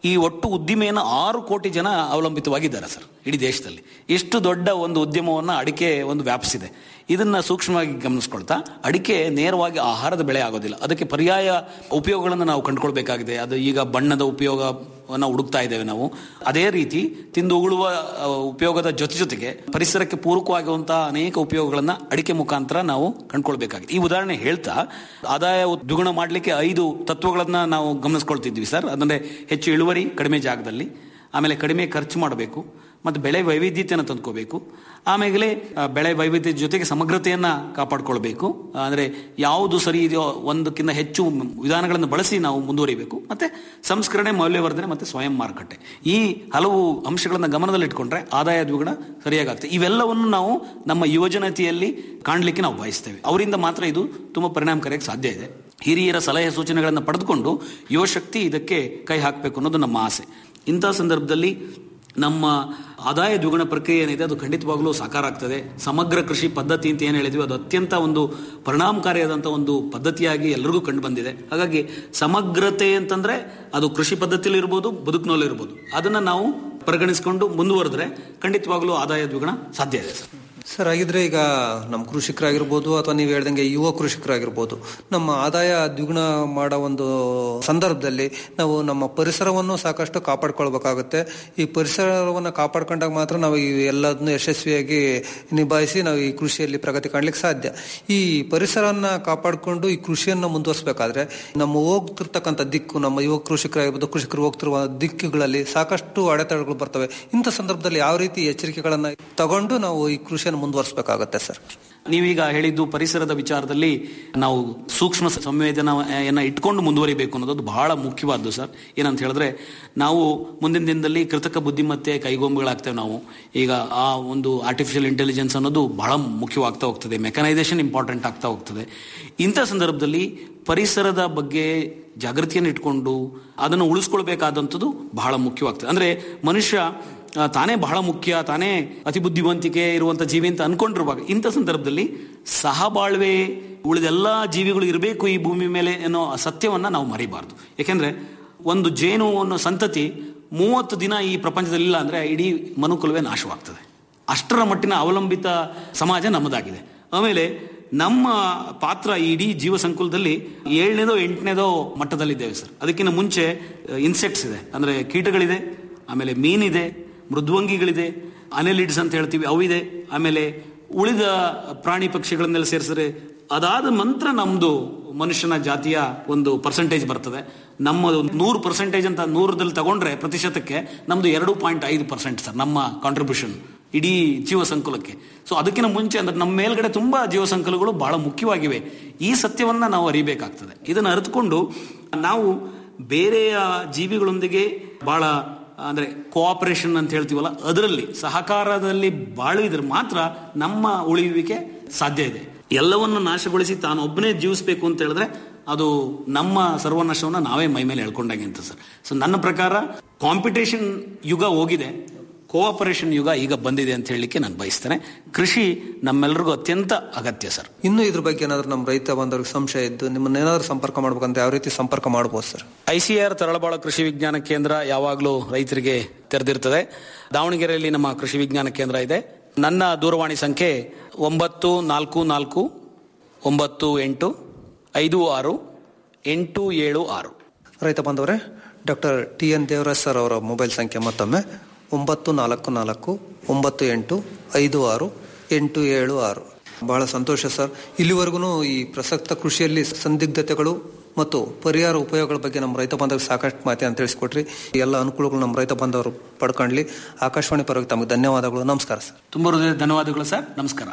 ಈ ಒಟ್ಟು ಉದ್ದಿಮೆಯನ್ನು ಆರು ಕೋಟಿ ಜನ ಅವಲಂಬಿತವಾಗಿದ್ದಾರೆ ಸರ್ ಇಡೀ ದೇಶದಲ್ಲಿ ಇಷ್ಟು ದೊಡ್ಡ ಒಂದು ಉದ್ಯಮವನ್ನು ಅಡಿಕೆ ಒಂದು ವ್ಯಾಪಿಸಿದೆ ಇದನ್ನ ಸೂಕ್ಷ್ಮವಾಗಿ ಗಮನಿಸ್ಕೊಳ್ತಾ ಅಡಿಕೆ ನೇರವಾಗಿ ಆಹಾರದ ಬೆಳೆ ಆಗೋದಿಲ್ಲ ಅದಕ್ಕೆ ಪರ್ಯಾಯ ಉಪಯೋಗಗಳನ್ನು ನಾವು ಕಂಡುಕೊಳ್ಬೇಕಾಗಿದೆ ಅದು ಈಗ ಬಣ್ಣದ ಉಪಯೋಗವನ್ನು ಹುಡುಕ್ತಾ ಇದ್ದೇವೆ ನಾವು ಅದೇ ರೀತಿ ತಿಂದು ಉಗುಳುವ ಆ, ಉಪಯೋಗದ ಜೊತೆ ಜೊತೆಗೆ ಪರಿಸರಕ್ಕೆ ಪೂರಕವಾಗುವಂತಹ ಅನೇಕ ಉಪಯೋಗಗಳನ್ನ ಅಡಿಕೆ ಮುಖಾಂತರ ನಾವು ಕಂಡುಕೊಳ್ಬೇಕಾಗಿದೆ ಈ ಉದಾಹರಣೆ ಹೇಳ್ತಾ ಆದಾಯ ದ್ವಿಗುಣ ಮಾಡಲಿಕ್ಕೆ ಐದು ತತ್ವಗಳನ್ನ ನಾವು ಗಮನಿಸ್ಕೊಳ್ತಿದ್ವಿ ಸರ್ ಅಂದ್ರೆ ಹೆಚ್ಚು ಇಳುವರಿ ಕಡಿಮೆ ಜಾಗದಲ್ಲಿ ಆಮೇಲೆ ಕಡಿಮೆ ಖರ್ಚು ಮಾಡಬೇಕು ಮತ್ತು ಬೆಳೆ ವೈವಿಧ್ಯತೆಯನ್ನು ತಂದ್ಕೋಬೇಕು ಆಮೇಲೆ ಆ, ಬೆಳೆ ವೈವಿಧ್ಯತೆ ಜೊತೆಗೆ ಸಮಗ್ರತೆಯನ್ನು ಕಾಪಾಡ್ಕೊಳ್ಬೇಕು ಅಂದರೆ ಯಾವುದು ಸರಿ ಇದೆಯೋ ಒಂದಕ್ಕಿಂತ ಹೆಚ್ಚು ವಿಧಾನಗಳನ್ನು ಬಳಸಿ ನಾವು ಮುಂದುವರಿಬೇಕು ಮತ್ತು ಸಂಸ್ಕರಣೆ ಮೌಲ್ಯವರ್ಧನೆ ಮತ್ತು ಸ್ವಯಂ ಮಾರುಕಟ್ಟೆ ಈ ಹಲವು ಅಂಶಗಳನ್ನು ಗಮನದಲ್ಲಿಟ್ಕೊಂಡ್ರೆ ಆದಾಯ ದ್ವಿಗುಣ ಸರಿಯಾಗುತ್ತೆ ಇವೆಲ್ಲವನ್ನು ನಾವು ನಮ್ಮ ಯುವಜನತೆಯಲ್ಲಿ ಕಾಣಲಿಕ್ಕೆ ನಾವು ಬಯಸ್ತೇವೆ ಅವರಿಂದ ಮಾತ್ರ ಇದು ತುಂಬ ಪರಿಣಾಮಕಾರಿಯಾಗಿ ಸಾಧ್ಯ ಇದೆ ಹಿರಿಯರ ಸಲಹೆ ಸೂಚನೆಗಳನ್ನು ಪಡೆದುಕೊಂಡು ಯುವಶಕ್ತಿ ಇದಕ್ಕೆ ಕೈ ಹಾಕಬೇಕು ಅನ್ನೋದು ನಮ್ಮ ಆಸೆ ಇಂಥ ಸಂದರ್ಭದಲ್ಲಿ ನಮ್ಮ ಆದಾಯ ದ್ವಿಗುಣ ಪ್ರಕ್ರಿಯೆ ಏನಿದೆ ಅದು ಖಂಡಿತವಾಗ್ಲೂ ಸಾಕಾರ ಆಗ್ತದೆ ಸಮಗ್ರ ಕೃಷಿ ಪದ್ಧತಿ ಅಂತ ಏನು ಹೇಳಿದ್ವಿ ಅದು ಅತ್ಯಂತ ಒಂದು ಪರಿಣಾಮಕಾರಿಯಾದಂಥ ಒಂದು ಪದ್ಧತಿಯಾಗಿ ಎಲ್ಲರಿಗೂ ಕಂಡು ಬಂದಿದೆ ಹಾಗಾಗಿ ಸಮಗ್ರತೆ ಅಂತಂದ್ರೆ ಅದು ಕೃಷಿ ಪದ್ಧತಿಯಲ್ಲಿ ಇರ್ಬೋದು ಬದುಕಿನಲ್ಲಿ ಇರ್ಬೋದು ಅದನ್ನ ನಾವು ಪರಿಗಣಿಸಿಕೊಂಡು ಮುಂದುವರೆದ್ರೆ ಖಂಡಿತವಾಗ್ಲೂ ಆದಾಯ ದ್ವಿಗುಣ ಸಾಧ್ಯ ಇದೆ ಸರ್ ಸರ್ ಹಾಗಿದ್ರೆ ಈಗ ನಮ್ಮ ಕೃಷಿಕರಾಗಿರ್ಬೋದು ಅಥವಾ ನೀವು ಹೇಳ್ದಂಗೆ ಯುವ ಕೃಷಿಕರಾಗಿರ್ಬೋದು ನಮ್ಮ ಆದಾಯ ದ್ವಿಗುಣ ಮಾಡೋ ಒಂದು ಸಂದರ್ಭದಲ್ಲಿ ನಾವು ನಮ್ಮ ಪರಿಸರವನ್ನು ಸಾಕಷ್ಟು ಕಾಪಾಡ್ಕೊಳ್ಬೇಕಾಗುತ್ತೆ ಈ ಪರಿಸರವನ್ನು ಕಾಪಾಡ್ಕೊಂಡಾಗ ಮಾತ್ರ ನಾವು ಈ ಎಲ್ಲದನ್ನು ಯಶಸ್ವಿಯಾಗಿ ನಿಭಾಯಿಸಿ ನಾವು ಈ ಕೃಷಿಯಲ್ಲಿ ಪ್ರಗತಿ ಕಾಣ್ಲಿಕ್ಕೆ ಸಾಧ್ಯ ಈ ಪರಿಸರನ ಕಾಪಾಡಿಕೊಂಡು ಈ ಕೃಷಿಯನ್ನು ಮುಂದುವರಿಸಬೇಕಾದ್ರೆ ನಮ್ಮ ಹೋಗ್ತಿರ್ತಕ್ಕಂಥ ದಿಕ್ಕು ನಮ್ಮ ಯುವ ಕೃಷಿಕರಾಗಿರ್ಬೋದು ಕೃಷಿಕರು ಹೋಗ್ತಿರುವ ದಿಕ್ಕುಗಳಲ್ಲಿ ಸಾಕಷ್ಟು ಅಡೆತಡೆಗಳು ಬರ್ತವೆ ಇಂಥ ಸಂದರ್ಭದಲ್ಲಿ ಯಾವ ರೀತಿ ಎಚ್ಚರಿಕೆಗಳನ್ನ ತಗೊಂಡು ನಾವು ಈ ಕೃಷಿಯನ್ನು ಮುಂದುವರಿಸಬೇಕಾಗುತ್ತೆ ಸರ್ ನೀವೀಗ ಹೇಳಿದ್ದು ಪರಿಸರದ ವಿಚಾರದಲ್ಲಿ ನಾವು ಸೂಕ್ಷ್ಮ ಸಂವೇದನೆಯನ್ನ ಇಟ್ಕೊಂಡು ಮುಂದುವರಿಬೇಕು ಅನ್ನೋದು ಬಹಳ ಮುಖ್ಯವಾದ್ದು ಸರ್ ಏನಂತ ಹೇಳಿದ್ರೆ ನಾವು ಮುಂದಿನ ದಿನದಲ್ಲಿ ಕೃತಕ ಬುದ್ಧಿಮತ್ತೆ ಕೈಗೊಂಬೆಗಳಾಗ್ತೇವೆ ನಾವು ಈಗ ಆ ಒಂದು ಆರ್ಟಿಫಿಷಿಯಲ್ ಇಂಟೆಲಿಜೆನ್ಸ್ ಅನ್ನೋದು ಬಹಳ ಮುಖ್ಯವಾಗ್ತಾ ಹೋಗ್ತದೆ ಮೆಕನೈಸೇಷನ್ ಇಂಪಾರ್ಟೆಂಟ್ ಆಗ್ತಾ ಹೋಗ್ತದೆ ಇಂಥ ಸಂದರ್ಭದಲ್ಲಿ ಪರಿಸರದ ಬಗ್ಗೆ ಜಾಗೃತಿಯನ್ನು ಇಟ್ಕೊಂಡು ಅದನ್ನು ಉಳಿಸ್ಕೊಳ್ಬೇಕಾದಂಥದ್ದು ಬಹಳ ಮುಖ್ಯವಾಗ್ತದೆ ಅಂದ್ರೆ ಮನುಷ್ಯ ಆ, ತಾನೇ ಬಹಳ ಮುಖ್ಯ ತಾನೇ ಅತಿ ಬುದ್ಧಿವಂತಿಕೆ ಇರುವಂತ ಜೀವಿ ಅಂತ ಅನ್ಕೊಂಡಿರುವಾಗ ಇಂಥ ಸಂದರ್ಭದಲ್ಲಿ ಸಹಬಾಳ್ವೆ ಉಳಿದೆಲ್ಲ ಜೀವಿಗಳು ಇರಬೇಕು ಈ ಭೂಮಿ ಮೇಲೆ ಅನ್ನೋ ಸತ್ಯವನ್ನ ನಾವು ಮರಿಬಾರ್ದು ಯಾಕೆಂದ್ರೆ ಒಂದು ಜೇನು ಅನ್ನೋ ಸಂತತಿ ಮೂವತ್ತು ದಿನ ಈ ಪ್ರಪಂಚದಲ್ಲಿ ಇಲ್ಲ ಅಂದ್ರೆ ಇಡೀ ಮನುಕುಲವೇ ನಾಶವಾಗ್ತದೆ ಅಷ್ಟರ ಮಟ್ಟಿನ ಅವಲಂಬಿತ ಸಮಾಜ ನಮ್ಮದಾಗಿದೆ ಆಮೇಲೆ ನಮ್ಮ ಪಾತ್ರ ಈ ಇಡೀ ಜೀವ ಸಂಕುಲದಲ್ಲಿ ಏಳನೇದೋ ಎಂಟನೇದೋ ಮಟ್ಟದಲ್ಲಿದ್ದೇವೆ ಸರ್ ಅದಕ್ಕಿಂತ ಮುಂಚೆ ಇನ್ಸೆಕ್ಟ್ಸ್ ಇದೆ ಅಂದ್ರೆ ಕೀಟಗಳಿದೆ ಆಮೇಲೆ ಮೀನಿದೆ ಮೃದ್ವಂಗಿಗಳಿದೆ ಅನೆಲಿಡ್ಸ್ ಅಂತ ಹೇಳ್ತೀವಿ ಅವಿದೆ ಆಮೇಲೆ ಉಳಿದ ಪ್ರಾಣಿ ಪಕ್ಷಿಗಳನ್ನೆಲ್ಲ ಸೇರಿಸಿದ್ರೆ ಅದಾದ ನಂತರ ನಮ್ದು ಮನುಷ್ಯನ ಜಾತಿಯ ಒಂದು ಪರ್ಸೆಂಟೇಜ್ ಬರ್ತದೆ ನಮ್ಮ ನೂರು ಪರ್ಸೆಂಟೇಜ್ ಅಂತ ನೂರದಲ್ಲಿ ತಗೊಂಡ್ರೆ ಪ್ರತಿಶತಕ್ಕೆ ನಮ್ದು ಎರಡು ಪಾಯಿಂಟ್ ಐದು ಪರ್ಸೆಂಟ್ ಸರ್ ನಮ್ಮ ಕಾಂಟ್ರಿಬ್ಯೂಷನ್ ಇಡೀ ಜೀವ ಸಂಕುಲಕ್ಕೆ ಸೊ ಅದಕ್ಕಿಂತ ಮುಂಚೆ ಅಂದ್ರೆ ನಮ್ಮ ಮೇಲ್ಗಡೆ ತುಂಬಾ ಜೀವ ಸಂಕುಲಗಳು ಬಹಳ ಮುಖ್ಯವಾಗಿವೆ ಈ ಸತ್ಯವನ್ನ ನಾವು ಅರಿಬೇಕಾಗ್ತದೆ ಇದನ್ನು ಅರಿತುಕೊಂಡು ನಾವು ಬೇರೆಯ ಜೀವಿಗಳೊಂದಿಗೆ ಬಹಳ ಅಂದ್ರೆ ಕೋಆಪರೇಷನ್ ಅಂತ ಹೇಳ್ತೀವಲ್ಲ ಅದರಲ್ಲಿ ಸಹಕಾರದಲ್ಲಿ ಬಾಳುವುದ್ರ ಮಾತ್ರ ನಮ್ಮ ಉಳಿಯುವಿಕೆ ಸಾಧ್ಯ ಇದೆ ಎಲ್ಲವನ್ನು ನಾಶಗೊಳಿಸಿ ತಾನು ಒಬ್ಬನೇ ಜೀವಿಸಬೇಕು ಅಂತ ಹೇಳಿದ್ರೆ ಅದು ನಮ್ಮ ಸರ್ವನಾಶವನ್ನ ನಾವೇ ಮೈ ಮೇಲೆ ಹೇಳ್ಕೊಂಡಾಗೆ ಅಂತ ಸರ್ ಸೊ ನನ್ನ ಪ್ರಕಾರ ಕಾಂಪಿಟೇಷನ್ ಯುಗ ಹೋಗಿದೆ ಕೋಆಪರೇಷನ್ ಯುಗ ಈಗ ಬಂದಿದೆ ಅಂತ ಹೇಳಲಿಕ್ಕೆ ನಾನು ಬಯಸ್ತೇನೆ ಕೃಷಿ ನಮ್ಮೆಲ್ಲರಿಗೂ ಅತ್ಯಂತ ಅಗತ್ಯ ಸರ್ ಇನ್ನು ಇದ್ರ ಬಗ್ಗೆ ಏನಾದ್ರು ನಮ್ಮ ರೈತ ಬಂದವ್ರಿಗೆ ಸಂಶಯ ಇದ್ದು ನಿಮ್ಮನ್ನ ಏನಾದ್ರು ಸಂಪರ್ಕ ಮಾಡ್ಬೇಕಂತ ಯಾವ ರೀತಿ ಸಂಪರ್ಕ ಮಾಡ್ಬೋದು ಸರ್ ಐಸಿಆರ್ ತರಳಬಾಳ ಕೃಷಿ ವಿಜ್ಞಾನ ಕೇಂದ್ರ ಯಾವಾಗಲೂ ರೈತರಿಗೆ ತೆರೆದಿರ್ತದೆ ದಾವಣಗೆರೆಯಲ್ಲಿ ನಮ್ಮ ಕೃಷಿ ವಿಜ್ಞಾನ ಕೇಂದ್ರ ಇದೆ ನನ್ನ ದೂರವಾಣಿ ಸಂಖ್ಯೆ ಒಂಬತ್ತು ನಾಲ್ಕು ನಾಲ್ಕು ಒಂಬತ್ತು ಎಂಟು ಐದು ಆರು ಎಂಟು ಏಳು ಆರು ರೈತ ಬಾಂಧವರೇ doctor T N Devaraj sir ಅವರ ಮೊಬೈಲ್ ಸಂಖ್ಯೆ ಮತ್ತೊಮ್ಮೆ ಒಂಬತ್ತು ನಾಲ್ಕು ನಾಲ್ಕು ಒಂಬತ್ತು ಎಂಟು ಐದು ಆರು ಎಂಟು ಏಳು ಆರು ಬಹಳ ಸಂತೋಷ ಸರ್ ಇಲ್ಲಿವರೆಗೂ ಈ ಪ್ರಸಕ್ತ ಕೃಷಿಯಲ್ಲಿ ಸಂದಿಗ್ಧತೆಗಳು ಮತ್ತು ಪರಿಹಾರ ಉಪಯೋಗಗಳ ಬಗ್ಗೆ ನಮ್ಮ ರೈತ ಬಾಂಧವರಿಗೆ ಸಾಕಷ್ಟು ಮಾಹಿತಿಯನ್ನು ತಿಳಿಸ್ಕೊಟ್ರಿ ಈ ಎಲ್ಲ ಅನುಕೂಲಗಳು ನಮ್ಮ ರೈತ ಬಾಂಧವರು ಪಡ್ಕೊಳ್ಳಿ ಆಕಾಶವಾಣಿ ಪರವಾಗಿ ತಮಗೆ ಧನ್ಯವಾದಗಳು ನಮಸ್ಕಾರ ಸರ್ ತುಂಬ ಹೃದಯ ಧನ್ಯವಾದಗಳು ಸರ್ ನಮಸ್ಕಾರ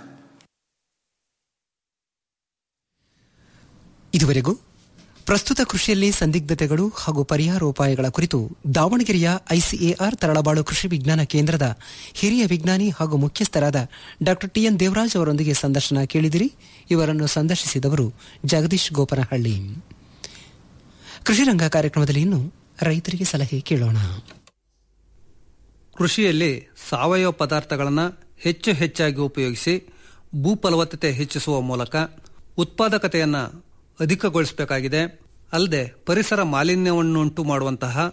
ಇದುವರೆಗೂ ಪ್ರಸ್ತುತ ಕೃಷಿಯಲ್ಲಿ ಸಂದಿಗ್ಧತೆಗಳು ಹಾಗೂ ಪರಿಹಾರೋಪಾಯಗಳ ಕುರಿತು ದಾವಣಗೆರೆಯ ಐಸಿಎಆರ್ ತರಳಬಾಳು ಕೃಷಿ ವಿಜ್ಞಾನ ಕೇಂದ್ರದ ಹಿರಿಯ ವಿಜ್ಞಾನಿ ಹಾಗೂ ಮುಖ್ಯಸ್ಥರಾದ ಡಾಕ್ಟರ್ ಟಿಎನ್ ದೇವರಾಜ್ ಅವರೊಂದಿಗೆ ಸಂದರ್ಶನ ಕೇಳಿದಿರಿ ಇವರನ್ನು ಸಂದರ್ಶಿಸಿದವರು ಜಗದೀಶ್ ಗೋಪನಹಳ್ಳಿ ಕೃಷಿ ರಂಗ ಕಾರ್ಯಕ್ರಮದಲ್ಲಿ ಇನ್ನು ರೈತರಿಗೆ ಸಲಹೆ ಕೇಳೋಣ ಕೃಷಿಯಲ್ಲಿ ಸಾವಯವ ಪದಾರ್ಥಗಳನ್ನು ಹೆಚ್ಚು ಹೆಚ್ಚಾಗಿ ಉಪಯೋಗಿಸಿ ಭೂ ಫಲವತ್ತತೆ ಹೆಚ್ಚಿಸುವ ಮೂಲಕ ಉತ್ಪಾದಕತೆಯನ್ನು ಅಧಿಕಗೊಳಿಸಬೇಕಾಗಿದೆ ಅಲ್ಲದೆ ಪರಿಸರ ಮಾಲಿನ್ಯವನ್ನುಂಟು ಮಾಡುವಂತಹ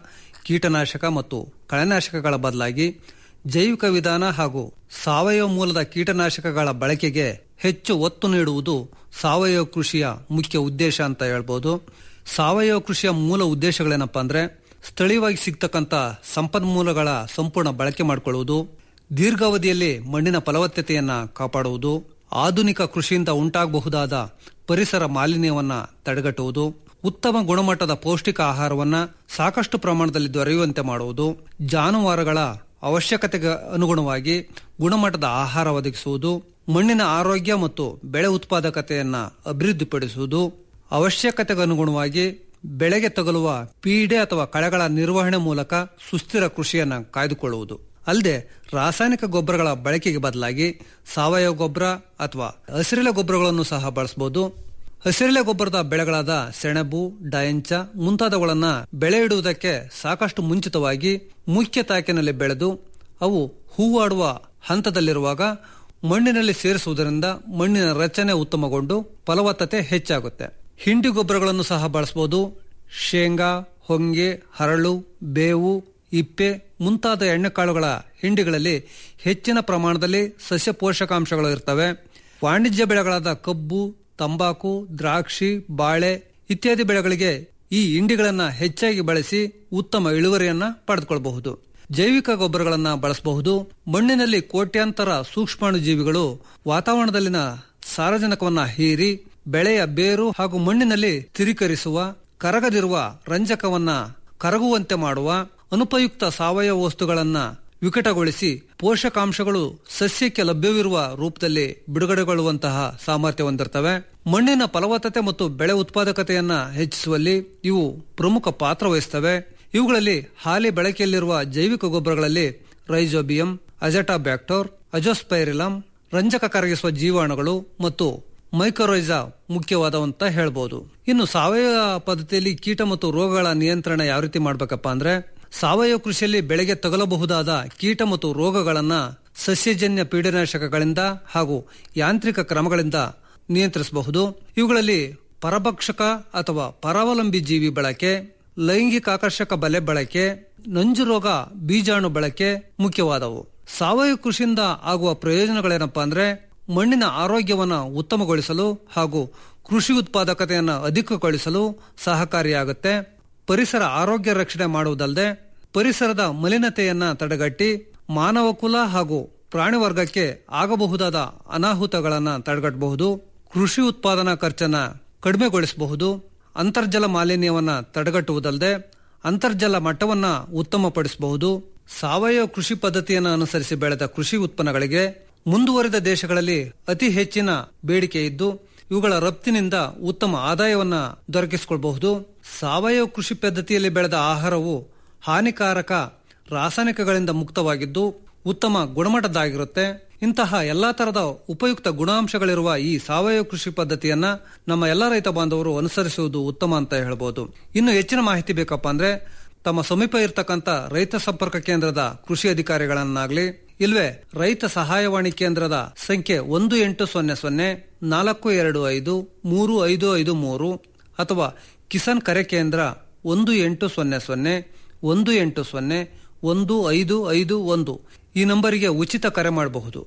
ಕೀಟನಾಶಕ ಮತ್ತು ಕಳೆನಾಶಕಗಳ ಬದಲಾಗಿ ಜೈವಿಕ ವಿಧಾನ ಹಾಗೂ ಸಾವಯವ ಮೂಲದ ಕೀಟನಾಶಕಗಳ ಬಳಕೆಗೆ ಹೆಚ್ಚು ಒತ್ತು ನೀಡುವುದು ಸಾವಯವ ಕೃಷಿಯ ಮುಖ್ಯ ಉದ್ದೇಶ ಅಂತ ಹೇಳ್ಬೋದು ಸಾವಯವ ಕೃಷಿಯ ಮೂಲ ಉದ್ದೇಶಗಳೇನಪ್ಪ ಅಂದ್ರೆ ಸ್ಥಳೀಯವಾಗಿ ಸಿಗ್ತಕ್ಕಂಥ ಸಂಪನ್ಮೂಲಗಳ ಸಂಪೂರ್ಣ ಬಳಕೆ ಮಾಡಿಕೊಳ್ಳುವುದು ದೀರ್ಘಾವಧಿಯಲ್ಲಿ ಮಣ್ಣಿನ ಫಲವತ್ತತೆಯನ್ನ ಕಾಪಾಡುವುದು ಆಧುನಿಕ ಕೃಷಿಯಿಂದ ಉಂಟಾಗಬಹುದಾದ ಪರಿಸರ ಮಾಲಿನ್ಯವನ್ನ ತಡೆಗಟ್ಟುವುದು ಉತ್ತಮ ಗುಣಮಟ್ಟದ ಪೌಷ್ಟಿಕ ಆಹಾರವನ್ನ ಸಾಕಷ್ಟು ಪ್ರಮಾಣದಲ್ಲಿ ದೊರೆಯುವಂತೆ ಮಾಡುವುದು ಜಾನುವಾರುಗಳ ಅವಶ್ಯಕತೆಗೆ ಅನುಗುಣವಾಗಿ ಗುಣಮಟ್ಟದ ಆಹಾರ ಒದಗಿಸುವುದು ಮಣ್ಣಿನ ಆರೋಗ್ಯ ಮತ್ತು ಬೆಳೆ ಉತ್ಪಾದಕತೆಯನ್ನ ಅಭಿವೃದ್ಧಿಪಡಿಸುವುದು ಅವಶ್ಯಕತೆಗೆ ಅನುಗುಣವಾಗಿ ಬೆಳೆಗೆ ತಗುಲುವ ಪೀಡೆ ಅಥವಾ ಕಳೆಗಳ ನಿರ್ವಹಣೆ ಮೂಲಕ ಸುಸ್ಥಿರ ಕೃಷಿಯನ್ನ ಕಾಯ್ದುಕೊಳ್ಳುವುದು ಅಲ್ಲದೆ ರಾಸಾಯನಿಕ ಗೊಬ್ಬರಗಳ ಬಳಕೆಗೆ ಬದಲಾಗಿ ಸಾವಯವ ಗೊಬ್ಬರ ಅಥವಾ ಹಸಿರೆಲೆ ಗೊಬ್ಬರಗಳನ್ನು ಸಹ ಬಳಸಬಹುದು ಹಸಿರೆಲೆ ಗೊಬ್ಬರದ ಬೆಳೆಗಳಾದ ಸೆಣಬು ಡಯಂಚ ಮುಂತಾದವುಗಳನ್ನ ಬೆಳೆ ಇಡುವುದಕ್ಕೆ ಸಾಕಷ್ಟು ಮುಂಚಿತವಾಗಿ ಮುಖ್ಯ ತಾಕಿನಲ್ಲಿ ಬೆಳೆದು ಅವು ಹೂವಾಡುವ ಹಂತದಲ್ಲಿರುವಾಗ ಮಣ್ಣಿನಲ್ಲಿ ಸೇರಿಸುವುದರಿಂದ ಮಣ್ಣಿನ ರಚನೆ ಉತ್ತಮಗೊಂಡು ಫಲವತ್ತತೆ ಹೆಚ್ಚಾಗುತ್ತೆ ಹಿಂಡಿ ಗೊಬ್ಬರಗಳನ್ನು ಸಹ ಬಳಸಬಹುದು ಶೇಂಗಾ ಹೊಂಗೆ ಹರಳು ಬೇವು ಇಪ್ಪೆ ಮುಂತಾದ ಎಣ್ಣೆಕಾಳುಗಳ ಹಿಂಡಿಗಳಲ್ಲಿ ಹೆಚ್ಚಿನ ಪ್ರಮಾಣದಲ್ಲಿ ಸಸ್ಯ ಪೋಷಕಾಂಶಗಳು ಇರ್ತವೆ ವಾಣಿಜ್ಯ ಬೆಳೆಗಳಾದ ಕಬ್ಬು ತಂಬಾಕು ದ್ರಾಕ್ಷಿ ಬಾಳೆ ಇತ್ಯಾದಿ ಬೆಳೆಗಳಿಗೆ ಈ ಹಿಂಡಿಗಳನ್ನ ಹೆಚ್ಚಾಗಿ ಬಳಸಿ ಉತ್ತಮ ಇಳುವರಿಯನ್ನ ಪಡೆದುಕೊಳ್ಳಬಹುದು ಜೈವಿಕ ಗೊಬ್ಬರಗಳನ್ನ ಬಳಸಬಹುದು ಮಣ್ಣಿನಲ್ಲಿ ಕೋಟ್ಯಾಂತರ ಸೂಕ್ಷ್ಮಾಣು ಜೀವಿಗಳು ವಾತಾವರಣದಲ್ಲಿನ ಸಾರಜನಕವನ್ನ ಹೀರಿ ಬೆಳೆಯ ಬೇರು ಹಾಗೂ ಮಣ್ಣಿನಲ್ಲಿ ಸ್ಥಿರೀಕರಿಸುವ ಕರಗದಿರುವ ರಂಜಕವನ್ನ ಕರಗುವಂತೆ ಮಾಡುವ ಅನುಪಯುಕ್ತ ಸಾವಯವ ವಸ್ತುಗಳನ್ನ ವಿಕಟಗೊಳಿಸಿ ಪೋಷಕಾಂಶಗಳು ಸಸ್ಯಕ್ಕೆ ಲಭ್ಯವಿರುವ ರೂಪದಲ್ಲಿ ಬಿಡುಗಡೆಗೊಳ್ಳುವಂತಹ ಸಾಮರ್ಥ್ಯ ಹೊಂದಿರ್ತವೆ ಮಣ್ಣಿನ ಫಲವತ್ತತೆ ಮತ್ತು ಬೆಳೆ ಉತ್ಪಾದಕತೆಯನ್ನ ಹೆಚ್ಚಿಸುವಲ್ಲಿ ಇವು ಪ್ರಮುಖ ಪಾತ್ರ ವಹಿಸ್ತವೆ ಇವುಗಳಲ್ಲಿ ಹಾಲಿ ಬಳಕೆಯಲ್ಲಿರುವ ಜೈವಿಕ ಗೊಬ್ಬರಗಳಲ್ಲಿ ರೈಜೋಬಿಯಂ ಅಜಟಾಬ್ಯಾಕ್ಟೋರ್ ಅಜೋಸ್ಪೈರಿಲಮ್ ರಂಜಕ ಕರಗಿಸುವ ಜೀವಾಣುಗಳು ಮತ್ತು ಮೈಕ್ರೋರೈಜಾ ಮುಖ್ಯವಾದವಂತ ಹೇಳ್ಬೋದು ಇನ್ನು ಸಾವಯವ ಪದ್ಧತಿಯಲ್ಲಿ ಕೀಟ ಮತ್ತು ರೋಗಗಳ ನಿಯಂತ್ರಣ ಯಾವ ರೀತಿ ಮಾಡ್ಬೇಕಪ್ಪ ಅಂದ್ರೆ ಸಾವಯವ ಕೃಷಿಯಲ್ಲಿ ಬೆಳೆಗೆ ತಗಲಬಹುದಾದ ಕೀಟ ಮತ್ತು ರೋಗಗಳನ್ನ ಸಸ್ಯಜನ್ಯ ಪೀಡನಾಶಕಗಳಿಂದ ಹಾಗೂ ಯಾಂತ್ರಿಕ ಕ್ರಮಗಳಿಂದ ನಿಯಂತ್ರಿಸಬಹುದು ಇವುಗಳಲ್ಲಿ ಪರಭಕ್ಷಕ ಅಥವಾ ಪರಾವಲಂಬಿ ಜೀವಿ ಬಳಕೆ ಲೈಂಗಿಕ ಆಕರ್ಷಕ ಬಲೆ ಬಳಕೆ ನಂಜು ರೋಗ ಬೀಜಾಣು ಬಳಕೆ ಮುಖ್ಯವಾದವು ಸಾವಯವ ಕೃಷಿಯಿಂದ ಆಗುವ ಪ್ರಯೋಜನಗಳೇನಪ್ಪಾ ಅಂದ್ರೆ ಮಣ್ಣಿನ ಆರೋಗ್ಯವನ್ನ ಉತ್ತಮಗೊಳಿಸಲು ಹಾಗೂ ಕೃಷಿ ಉತ್ಪಾದಕತೆಯನ್ನು ಅಧಿಕಗೊಳಿಸಲು ಸಹಕಾರಿಯಾಗುತ್ತೆ ಪರಿಸರ ಆರೋಗ್ಯ ರಕ್ಷಣೆ ಮಾಡುವುದಲ್ಲದೆ ಪರಿಸರದ ಮಲಿನತೆಯನ್ನ ತಡೆಗಟ್ಟಿ ಮಾನವ ಕುಲ ಹಾಗೂ ಪ್ರಾಣಿ ವರ್ಗಕ್ಕೆ ಆಗಬಹುದಾದ ಅನಾಹುತಗಳನ್ನ ತಡೆಗಟ್ಟಬಹುದು ಕೃಷಿ ಉತ್ಪಾದನಾ ಖರ್ಚನ್ನ ಕಡಿಮೆಗೊಳಿಸಬಹುದು ಅಂತರ್ಜಲ ಮಾಲಿನ್ಯವನ್ನ ತಡೆಗಟ್ಟುವುದಲ್ಲದೆ ಅಂತರ್ಜಲ ಮಟ್ಟವನ್ನ ಉತ್ತಮಪಡಿಸಬಹುದು ಸಾವಯವ ಕೃಷಿ ಪದ್ಧತಿಯನ್ನು ಅನುಸರಿಸಿ ಬೆಳೆದ ಕೃಷಿ ಉತ್ಪನ್ನಗಳಿಗೆ ಮುಂದುವರಿದ ದೇಶಗಳಲ್ಲಿ ಅತಿ ಹೆಚ್ಚಿನ ಬೇಡಿಕೆ ಇದ್ದು ಇವುಗಳ ರಫ್ತಿನಿಂದ ಉತ್ತಮ ಆದಾಯವನ್ನ ದೊರಕಿಸಿಕೊಳ್ಳಬಹುದು ಸಾವಯವ ಕೃಷಿ ಪದ್ಧತಿಯಲ್ಲಿ ಬೆಳೆದ ಆಹಾರವು ಹಾನಿಕಾರಕ ರಾಸಾಯನಿಕಗಳಿಂದ ಮುಕ್ತವಾಗಿದ್ದು ಉತ್ತಮ ಗುಣಮಟ್ಟದ್ದಾಗಿರುತ್ತೆ ಇಂತಹ ಎಲ್ಲಾ ತರದ ಉಪಯುಕ್ತ ಗುಣಾಂಶಗಳಿರುವ ಈ ಸಾವಯವ ಕೃಷಿ ಪದ್ಧತಿಯನ್ನ ನಮ್ಮ ಎಲ್ಲ ರೈತ ಬಾಂಧವರು ಅನುಸರಿಸುವುದು ಉತ್ತಮ ಅಂತ ಹೇಳ್ಬೋದು ಇನ್ನು ಹೆಚ್ಚಿನ ಮಾಹಿತಿ ಬೇಕಪ್ಪ ಅಂದ್ರೆ ತಮ್ಮ ಸಮೀಪ ಇರತಕ್ಕಂತ ರೈತ ಸಂಪರ್ಕ ಕೇಂದ್ರದ ಕೃಷಿ ಅಧಿಕಾರಿಗಳನ್ನಾಗ್ಲಿ ಇಲ್ವೇ ರೈತ ಸಹಾಯವಾಣಿ ಕೇಂದ್ರದ ಸಂಖ್ಯೆ ಒಂದು ಎಂಟು ಸೊನ್ನೆ ಸೊನ್ನೆ ನಾಲ್ಕು ಎರಡು ಐದು ಮೂರು ಐದು ಐದು ಮೂರು ಅಥವಾ ಕಿಸಾನ್ ಕರೆ ಕೇಂದ್ರ ಒಂದು ಎಂಟು ಸೊನ್ನೆ ಸೊನ್ನೆ ಒಂದು ಎಂಟು ಸೊನ್ನೆ ಒಂದು ಐದು ಐದು ಒಂದು ಈ ನಂಬರಿಗೆ ಉಚಿತ ಕರೆ ಮಾಡಬಹುದು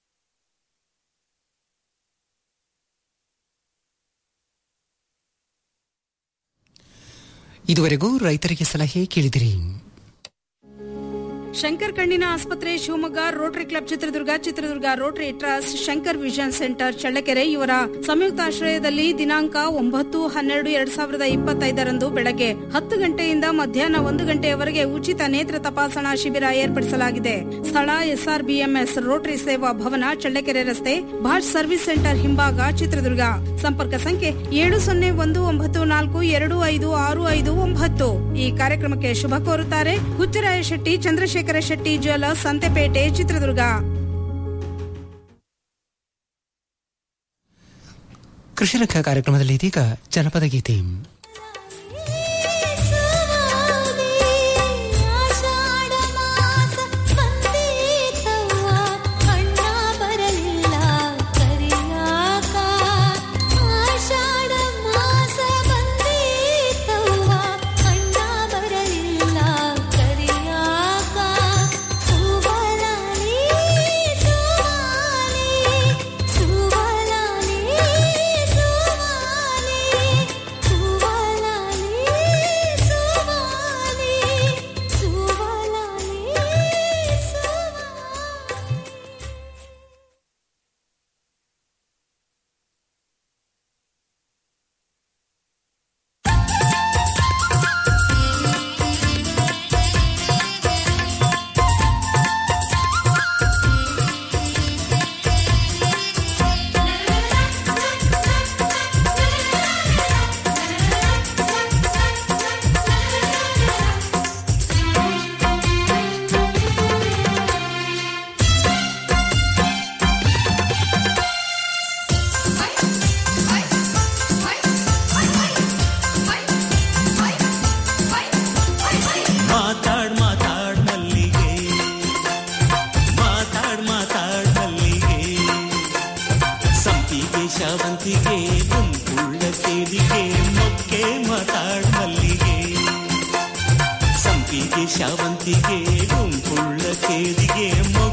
ಇದುವರೆಗೂ ರೈತರಿಗೆ ಸಲಹೆ ಕೇಳಿದಿರಿ ಶಂಕರ್ ಕಣ್ಣಿನ ಆಸ್ಪತ್ರೆ Shivamogga rotary club Chitradurga Chitradurga rotary trust Shankar vision centre Challakere ಇವರ ಸಂಯುಕ್ತಾಶ್ರಯದಲ್ಲಿ ದಿನಾಂಕ ಒಂಬತ್ತು ಹನ್ನೆರಡು ಎರಡ್ ಸಾವಿರದ ಇಪ್ಪತ್ತೈದರಂದು ಬೆಳಗ್ಗೆ ಹತ್ತು ಗಂಟೆಯಿಂದ ಮಧ್ಯಾಹ್ನ ಒಂದು ಗಂಟೆಯವರೆಗೆ ಉಚಿತ ನೇತ್ರ ತಪಾಸಣಾ ಶಿಬಿರ ಏರ್ಪಡಿಸಲಾಗಿದೆ ಸ್ಥಳ ಎಸ್ಆರ್ಬಿಎಂಎಸ್ ರೋಟರಿ ಸೇವಾ ಭವನ ಚಳ್ಳಕೆರೆ ರಸ್ತೆ ಭಾಷ್ ಸರ್ವಿಸ್ ಸೆಂಟರ್ ಹಿಂಭಾಗ ಚಿತ್ರದುರ್ಗ ಸಂಪರ್ಕ ಸಂಖ್ಯೆ ಏಳು ಸೊನ್ನೆ ಒಂದು ಒಂಬತ್ತು ನಾಲ್ಕು ಎರಡು ಐದು ಆರು ಐದು ಒಂಬತ್ತು ಈ ಕಾರ್ಯಕ್ರಮಕ್ಕೆ ಶುಭ ಕೋರುತ್ತಾರೆ ಹುಚ್ಚರಾಯ ಶೆಟ್ಟಿ ಚಂದ್ರಶೇಖರ ಶೆಟ್ಟಿ ಜ್ಯುವೆಲರ್ಸ್ ಸಂತೆಪೇಟೆ ಚಿತ್ರದುರ್ಗ ಕೃಷಿ ರಂಗ ಕಾರ್ಯಕ್ರಮದಲ್ಲಿ ಇದೀಗ ಜನಪದ ಗೀತೆ ಆಷಾಢ ಮಾಸ ಬಂದೀತವ್ವ ಅಣ್ಣ ಬರಲಿಲ್ಲ ಶಾವಂತಿಗೆ ಗುಂಪುಳ್ಳ ಕೇದಿಗೆ ಮೊಕ್ಕೆ ಮಾತಾಡ್ ಮಲ್ಲಿಗೆ ಸಂಪಿಗೆ ಶಾವಂತಿಗೆ ಗುಂಪುಳ್ಳ ಕೇದಿಗೆ